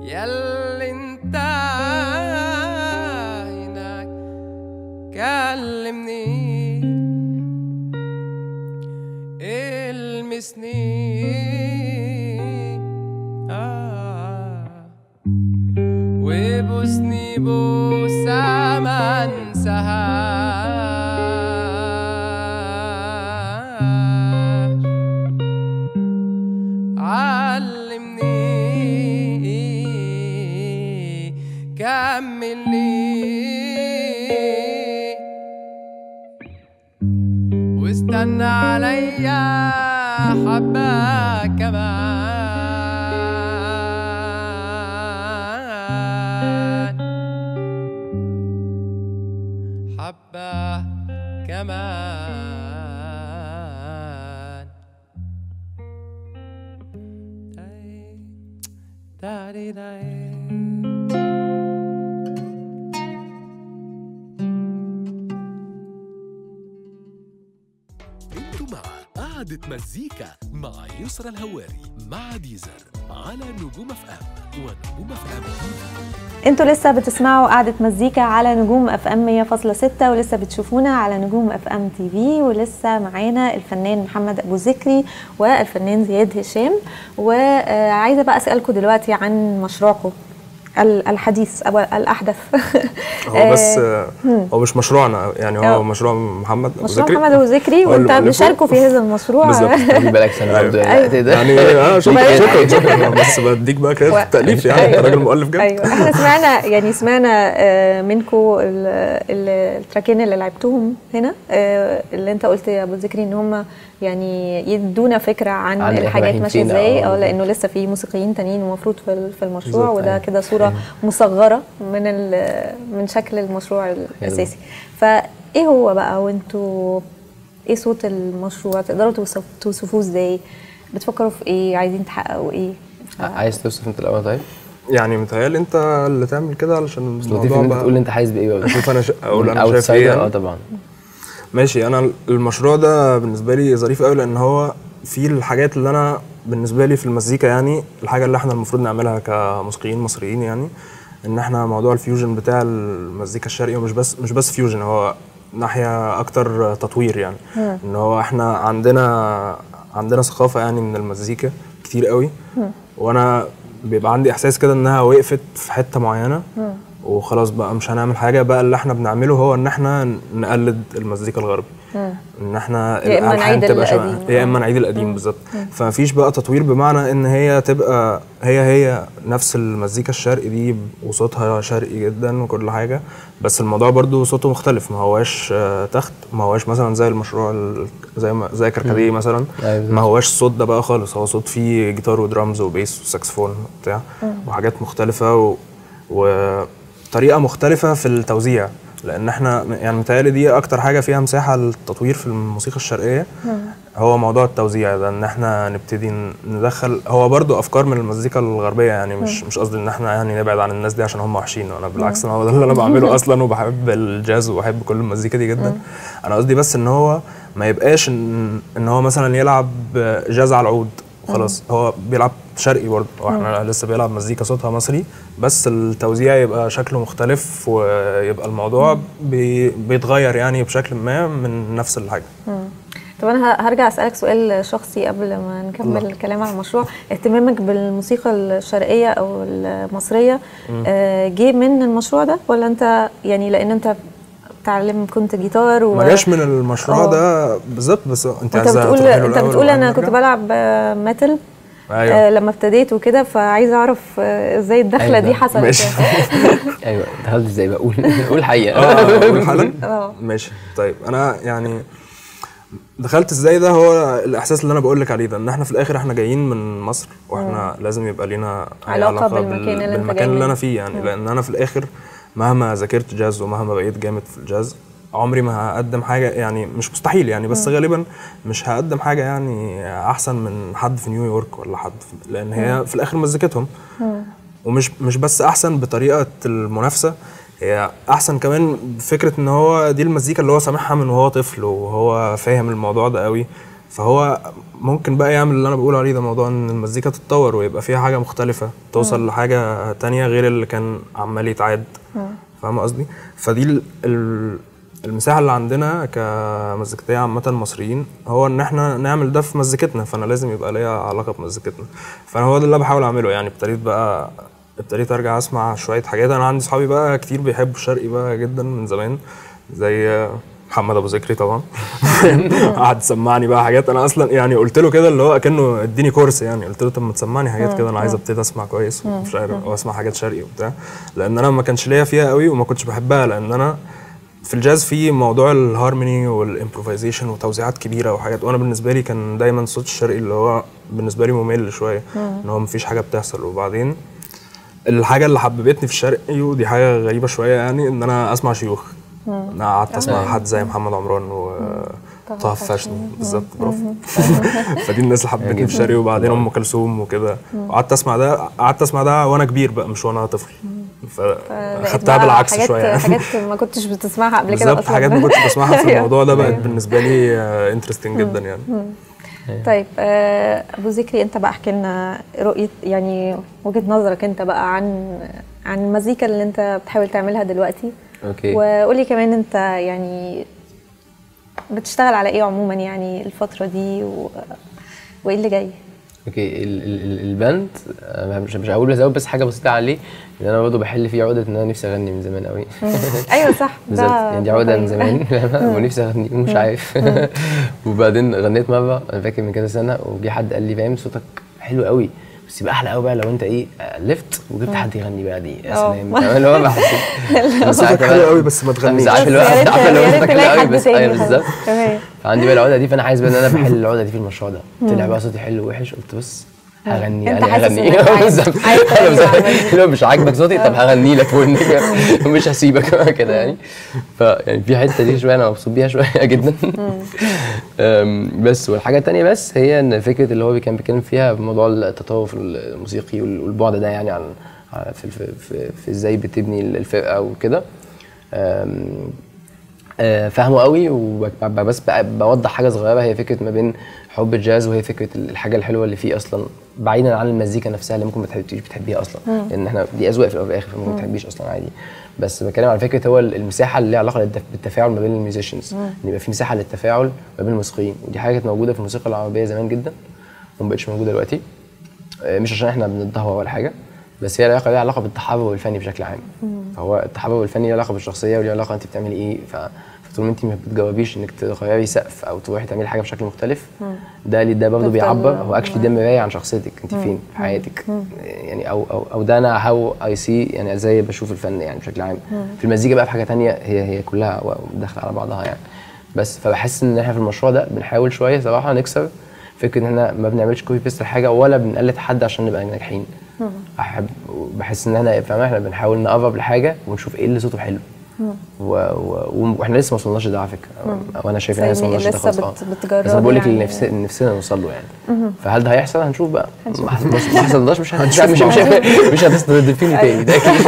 ياللي انت هناك كلمني المسني آه وبوسني بوسة ما انساهاش علمني كملني واستنى عليا حبة كمان حبة كمان داي داري داي انتوا مع قعدة مزيكا مع يسرى الهواري مع ديزر على نجوم اف ام ونجوم اف ام تي في انتوا لسه بتسمعوا قعدة مزيكا على نجوم اف ام 100.6 ولسه بتشوفونا على نجوم اف ام تي في ولسه معانا الفنان محمد ابو ذكري والفنان زياد هشام وعايزه بقى اسالكم دلوقتي عن مشروعكم ال- الحديث او الاحدث هو بس آه، آه، هو مش مشروعنا يعني آه. هو مشروع محمد أبو مشروع ذكري. محمد ابو ذكري هو اللي وانت مؤلفه. مشاركه في هذا المشروع بالظبط. خلي بالك سنه برضه يعني الوقت ده يعني اه شكرا أيوة. شكرا شكرا بس بديك بقى كده و- التأليف يعني انت أيوة. راجل مؤلف جامد ايوه احنا سمعنا يعني سمعنا آه، منكم ال- ال- التراكين اللي لعبتوهم هنا آه، اللي انت قلت يا ابو ذكري ان هم يعني يدونا فكره عن عن إحنا الحاجات رايحين ماشيه فين، ازاي آه، اه لانه لسه في موسيقيين تانيين المفروض في ال- في المشروع بالظبط، وده أيوة. كده صوره مصغره من ال- من شكل المشروع الاساسي فايه هو بقى وانتوا ايه صوت المشروع تقدروا توصف توصفوه ازاي بتفكروا في ايه عايزين تحققوا ايه ف- عايز توصف انت الاول طيب؟ يعني متهيألي انت اللي تعمل كده علشان بس لطيف الموضوع ان انت بقى تقول انت حاسس بايه بقى اشوف انا ش... اقول من انا شايف ايه outsider، اه يعني. طبعا ماشي انا المشروع ده بالنسبه لي ظريف قوي لان هو في الحاجات اللي انا بالنسبه لي في المزيكا يعني الحاجه اللي احنا المفروض نعملها كموسيقيين مصريين يعني ان احنا موضوع الفيوجن بتاع المزيكا الشرقي ومش بس مش بس فيوجن هو ناحيه اكتر تطوير يعني ان هو احنا عندنا عندنا ثقافه يعني من المزيكا كتير قوي وانا بيبقى عندي احساس كده انها وقفت في حته معينه وخلاص بقى مش هنعمل حاجه بقى اللي احنا بنعمله هو ان احنا نقلد المزيكا الغربي ان احنا يا إما الألحان نعيد تبقى شبه- القديم. يا اما نعيد القديم بالظبط فمفيش بقى تطوير بمعنى ان هي تبقى هي هي نفس المزيكا الشرقي دي وصوتها شرقي جدا وكل حاجه بس الموضوع برضو صوته مختلف ما هواش آه، تخت ما هواش مثلا زي المشروع ال- زي ما زي كركديه مثلا أيوة بالظبط. ما هواش صوت ده بقى خالص هو صوت فيه جيتار ودرامز وبيس وساكسفون وبتاع وحاجات مختلفه و... وطريقه مختلفه في التوزيع لان احنا يعني متهيألي دي اكتر حاجه فيها مساحه للتطوير في الموسيقى الشرقيه هو موضوع التوزيع ده ان احنا نبتدي ن- ندخل هو برضو افكار من المزيكا الغربيه يعني مش مش قصدي ان احنا يعني نبعد عن الناس دي عشان هم وحشين انا بالعكس انا هو ده اللي انا بعمله اصلا وبحب الجاز وبحب كل المزيكا دي جدا انا قصدي بس ان هو ما يبقاش ان ان هو مثلا يلعب جاز على العود وخلاص هو بيلعب شرقي برضه هو احنا لسه بيلعب مزيكا صوتها مصري بس التوزيع يبقى شكله مختلف ويبقى الموضوع بي بيتغير يعني بشكل ما من نفس الحاجه طب انا ه- هرجع اسالك سؤال شخصي قبل ما نكمل الله. الكلام عن المشروع اهتمامك بالموسيقى الشرقيه او المصريه آه، جه من المشروع ده ولا انت يعني لان انت بتعلم كنت جيتار و ما جاش من المشروع آه. ده بالظبط بس انت انت عايزة بتقول تروحي له انت الأول بتقول انا وبعدين كنت نرجع؟ بلعب آه، ميتال ايوه آه، لما ابتديت وكده فعايزه اعرف آه، ازاي الدخله أيوة. دي حصلت ماشي ايوه دخلت ازاي بقى قول قول الحقيقه اه أقول حالا اه ماشي طيب انا يعني دخلت ازاي ده هو الاحساس اللي انا بقول لك عليه ده ان احنا في الاخر احنا جايين من مصر واحنا لازم يبقى لينا أي علاقة بال- بالمكان اللي انت بالمكان جاي اللي منه. انا فيه يعني لان انا في الاخر مهما ذاكرت جاز ومهما بقيت جامد في الجاز عمري ما هقدم حاجه يعني مش مستحيل يعني بس غالبا مش هقدم حاجه يعني احسن من حد في نيويورك ولا حد في لان هي في الاخر مزيكتهم ومش مش بس احسن بطريقه المنافسه هي احسن كمان بفكره ان هو دي المزيكا اللي هو سامعها من وهو طفل وهو فاهم الموضوع ده قوي فهو ممكن بقى يعمل اللي انا بقول عليه ده موضوع ان المزيكا تتطور ويبقى فيها حاجه مختلفه توصل لحاجه تانية غير اللي كان عمال يتعاد فاهم قصدي فدي ال- ال- المساحه اللي عندنا كمزيكتيه عامه مصريين هو ان احنا نعمل ده في مزيكتنا فانا لازم يبقى ليا علاقه بمزيكتنا فانا هو ده اللي أنا بحاول اعمله يعني ابتديت بقى ابتديت ارجع اسمع شويه حاجات انا عندي صحابي بقى كتير بيحبوا الشرقي بقى جدا من زمان زي محمد ابو ذكري طبعا قعد سمعني بقى حاجات انا اصلا يعني قلت له كده اللي هو اكنه اديني كورس يعني قلت له طب ما تسمعني حاجات كده انا عايز ابتدي اسمع كويس ومش عارف واسمع حاجات شرقي وبتاع لان انا ما كانش ليا فيها قوي وما كنتش بحبها لان انا في الجاز في موضوع الهارموني والامبروفيزيشن وتوزيعات كبيره وحاجات وانا بالنسبه لي كان دايما الصوت الشرقي اللي هو بالنسبه لي ممل شويه ان هو مفيش حاجه بتحصل وبعدين الحاجه اللي حببتني في الشرقي ودي حاجه غريبه شويه يعني ان انا اسمع شيوخ انا قعدت اسمع حد زي محمد عمران وطه فاشني بالظبط برافو فدي الناس اللي حبتني في الشرقي وبعدين ام كلثوم وكده وقعدت اسمع ده قعدت اسمع ده وانا كبير بقى مش وانا طفل بقيت فاخدتها بقى بالعكس حاجات شويه حاجات ما كنتش بتسمعها قبل كده بالظبط اصلا حاجات ما كنتش بسمعها في أيوة. الموضوع ده بقت بالنسبه لي انترستنج جدا يعني طيب آه، ابو ذكري انت بقى احكي لنا رؤيه يعني وجهه نظرك انت بقى عن عن المزيكا اللي انت بتحاول تعملها دلوقتي اوكي وقولي كمان انت يعني بتشتغل على ايه عموما يعني الفتره دي و... وايه اللي جاي اوكي ال- ال- ال- الباند آه، مش مش هقول ازود بس حاجه بسيطه عليه ان انا برضه بحل فيه عقده ان انا نفسي اغني من زمان قوي ايوه صح بالظبط يعني دي عقده من زمان ونفسي اغني ومش عارف وبعدين غنيت مره انا فاكر من كذا سنه وجي حد قال لي فاهم صوتك حلو قوي بس يبقى احلى قوي بقى لو انت ايه الفت وجبت حد يغني بقى دي يا اه. سلام فاهم اللي هو بحس صوتك حلو قوي بس ما تغنيش مش عارف اللي هو يا ريت- عارف اللي هو يا ريت صوتك حلو تلاقي قوي حد بس تاني ايوه خلاص. بالظبط تمام فعندي بقى العقده دي فانا عايز بقى ان انا بحل العقده دي في المشروع ده طلع بقى صوتي حلو ووحش قلت بص هغني انت انا حاسس هغني انك عايز- بالظبط عايز تغني بالظبط. مع المزيكا. اللي هو مش عاجبك صوتي طب هغني لك ودنك ومش هسيبك كده يعني فيعني في حته دي شويه انا مبسوط بيها شويه جدا أم، بس والحاجه التانيه بس هي ان فكره اللي هو كان بيتكلم فيها بموضوع التطور في الموسيقي وال- والبعد ده يعني عن عن- في في في, في ازاي بتبني الفرقه وكده أم، آه، فاهمه قوي وبس بقى بوضح حاجه صغيره هي فكره ما بين حب الجاز وهي فكره الحاجه الحلوه اللي فيه اصلا بعيدا عن المزيكا نفسها اللي ممكن ما تحبيش بتحبيها اصلا لان احنا دي اذواق في الاول وفي الاخر فممكن ما تحبيش اصلا عادي بس بتكلم على فكره هو المساحه اللي ليها علاقه للتف- بالتفاعل ما بين الميوزيشنز ان يبقى في مساحه للتفاعل ما بين الموسيقيين ودي حاجه كانت موجوده في الموسيقى العربيه زمان جدا وما بقتش موجوده دلوقتي آه، مش عشان احنا بنتدهور ولا حاجه بس هي لها علاقه ليها علاقه بالتحرر الفني بشكل عام فهو التحرر الفني له علاقه بالشخصيه وليه علاقه انت بتعملي ايه ف فطول ما انت ما بتجاوبيش انك تغيري سقف او تروحي تعملي حاجه بشكل مختلف ده اللي ده برضه تفضل- بيعبر هو اكشلي ده مرايه عن شخصيتك انت فين في حياتك يعني او او او ده انا هاو اي سي يعني ازاي بشوف الفن يعني بشكل عام في المزيكا بقى في حاجه تانية هي هي كلها داخله على بعضها يعني بس فبحس ان احنا في المشروع ده بنحاول شويه صراحه نكسر فكره ان احنا ما بنعملش كوبي بيست لحاجه ولا بنقلد حد عشان نبقى ناجحين احب بحس ان احنا فاهم احنا بنحاول نقرب لحاجه ونشوف ايه اللي صوته حلو و... و... واحنا لسه ما وصلناش لده على فكره وانا شايف ان احنا لسه ما فاهمني، وصلناش لسه لده خالص بت- آه. بتجربوا بس انا بقول لك يعني. اللي نفسي نفسنا نوصل له يعني فهل ده هيحصل هنشوف بقى ما حصلناش- ما حصلناش مش هنشوف مش مش مش هتستضيفيني تاني ده اكيد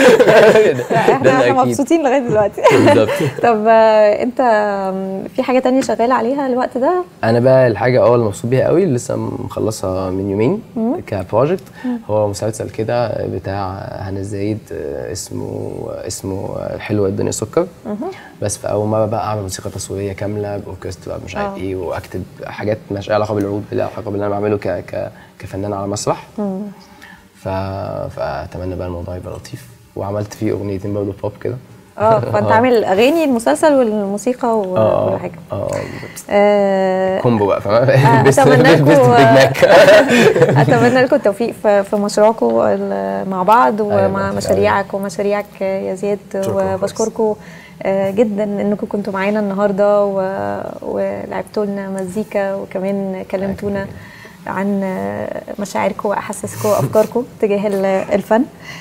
ده احنا ده احنا اكيد مبسوطين لغايه دلوقتي بالظبط طب آه، انت آم، في حاجه تانية شغال عليها الوقت ده انا بقى الحاجه اه اللي مبسوط بيها قوي لسه مخلصها من يومين كبروجكت هو مسلسل كده بتاع هنا الزايد آه، اسمه اسمه حلوه الدنيا سكر بس في اول مره بقى اعمل موسيقى تصويريه كامله باوركسترا مش عارف آه. ايه واكتب حاجات مالهاش أي علاقه بالعود لها علاقه باللي انا بعمله ك ك كفنان على مسرح ف... فاتمنى بقى الموضوع يبقى لطيف وعملت فيه اغنيتين برضه بوب كده اه فانت عامل اغاني المسلسل والموسيقى و- اه وكل حاجه اه آه، كومبو بقى فاهم آه، بيست اتمنى بيست لكم بيج ماك اتمنى لكم التوفيق في في مشروعكم ال- مع بعض أيوة، ومع أيوة. مشاريعك ومشاريعك يا زياد شكراً وبشكركم آه، جدا انكم كنتوا معانا النهارده و- ولعبتوا لنا مزيكا وكمان كلمتونا عن آه، مشاعركم واحاسيسكم وافكاركم تجاه ال- الفن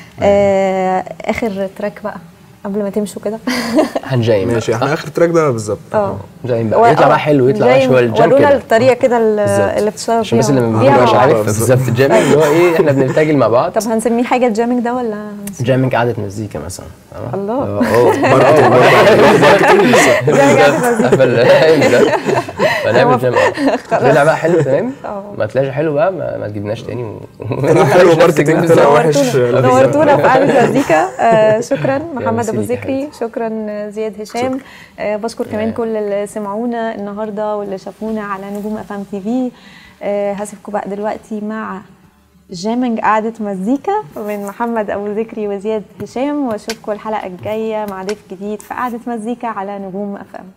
آه، اخر تراك بقى قبل ما تمشوا كده هنجايم ماشي احنا اخر تراك ده بالظبط اه جايم بقى يطلع بقى حلو يطلع بقى جاي شويه الجام ورونا كده الطريقه كده ال- بالظبط. اللي بتشتغل عشان بس فيها اللي ما فيها بيبقاش مع عارف بعض. بالظبط الجامنج اللي هو ايه احنا بنرتجل مع بعض طب هنسميه حاجه الجامنج ده ولا هنسميه- جامنج قعده مزيكا مثلا فاهمة؟ الله. اه اه جامنج قعدة مزيكا. بالظبط. فنعمل فيلم اه طلع بقى حلو تمام اه. ما طلعش حلو بقى ما, ما تجيبناش تاني و... طلع حلو ماركتنج طلع وحش نورتونا لا، نورتونا في قعدة مزيكا آه شكرا محمد ميرسي ابو ليك يا ذكري شكرا زياد هشام آه بشكر كمان كل اللي سمعونا النهارده واللي شافونا على نجوم اف ام تي في آه هسيبكم بقى دلوقتي مع جامنج قعدة مزيكا من محمد أبو ذكري وزياد هشام وأشوفكم الحلقة الجاية مع ضيف جديد في قعدة مزيكا على نجوم أف أم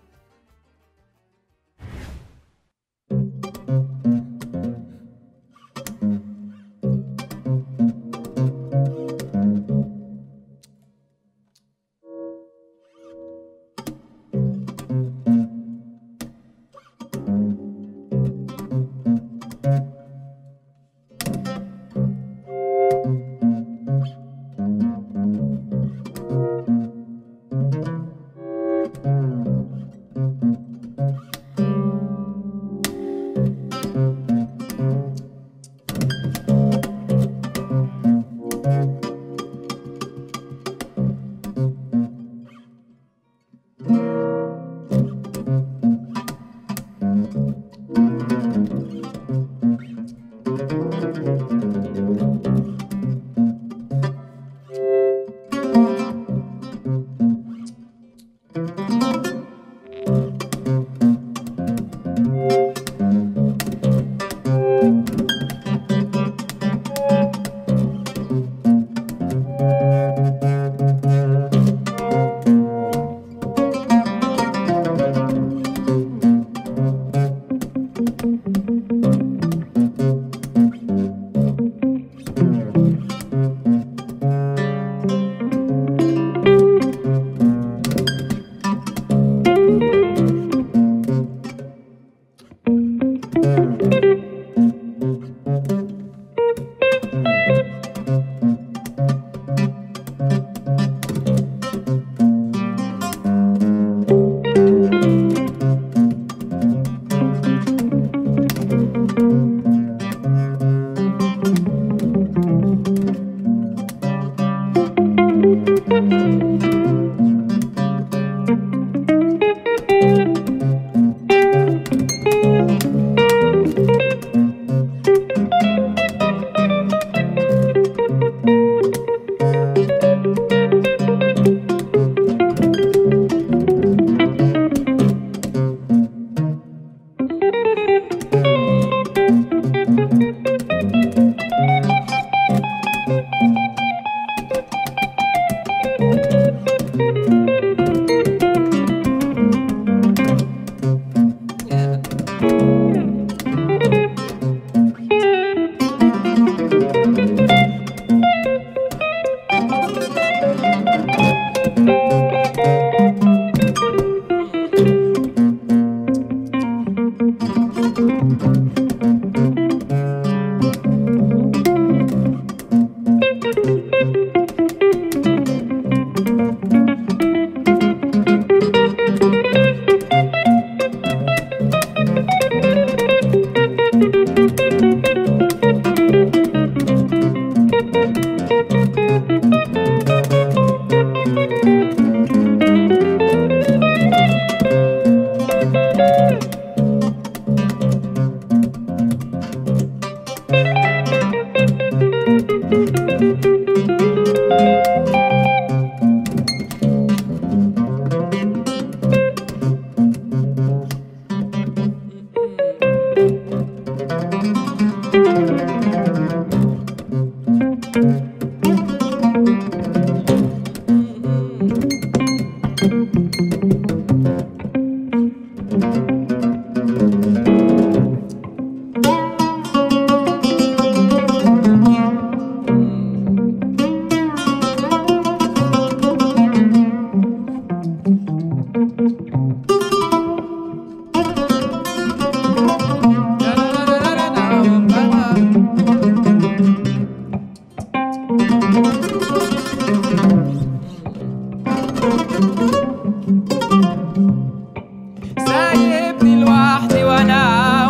سايبني لوحدي وانا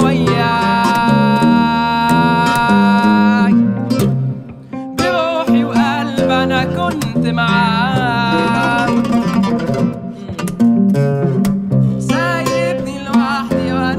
وياك بروحي وقلب انا كنت معاك سايبني لوحدي وانا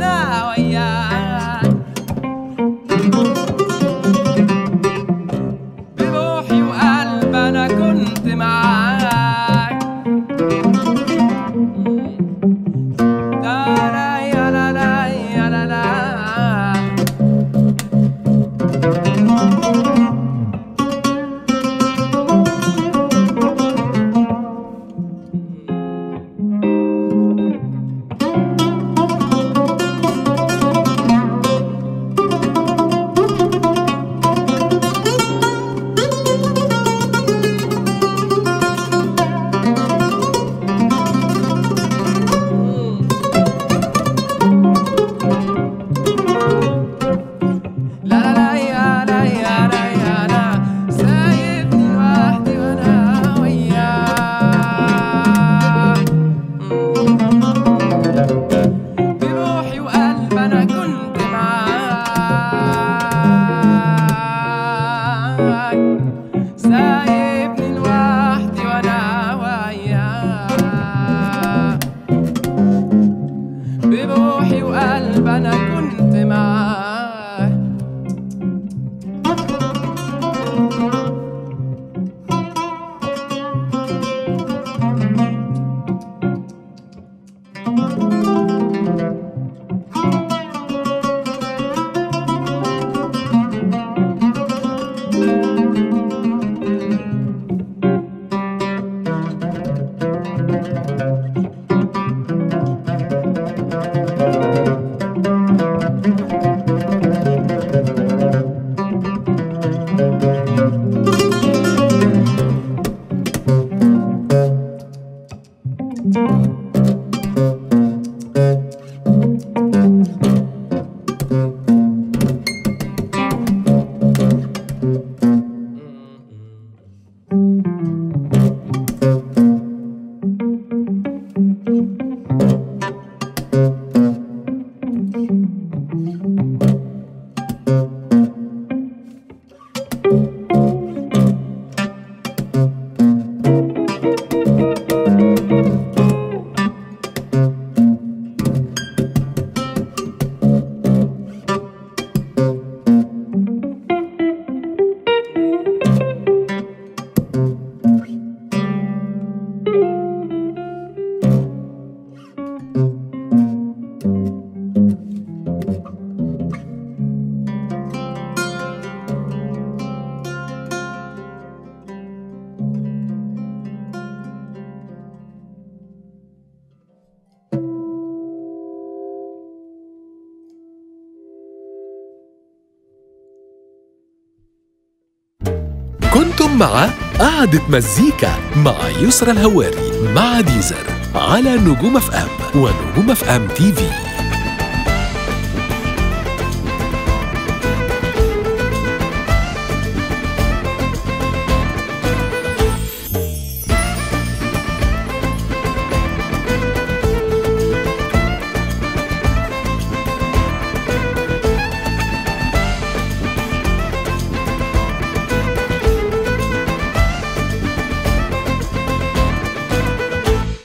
معاي سايبني لوحدي وانا وياه بروحي وقلب انا كنت معاه كنتم مع قعدة مزيكا مع يسرى الهواري مع ديزر على نجوم اف ام ونجوم اف ام تي في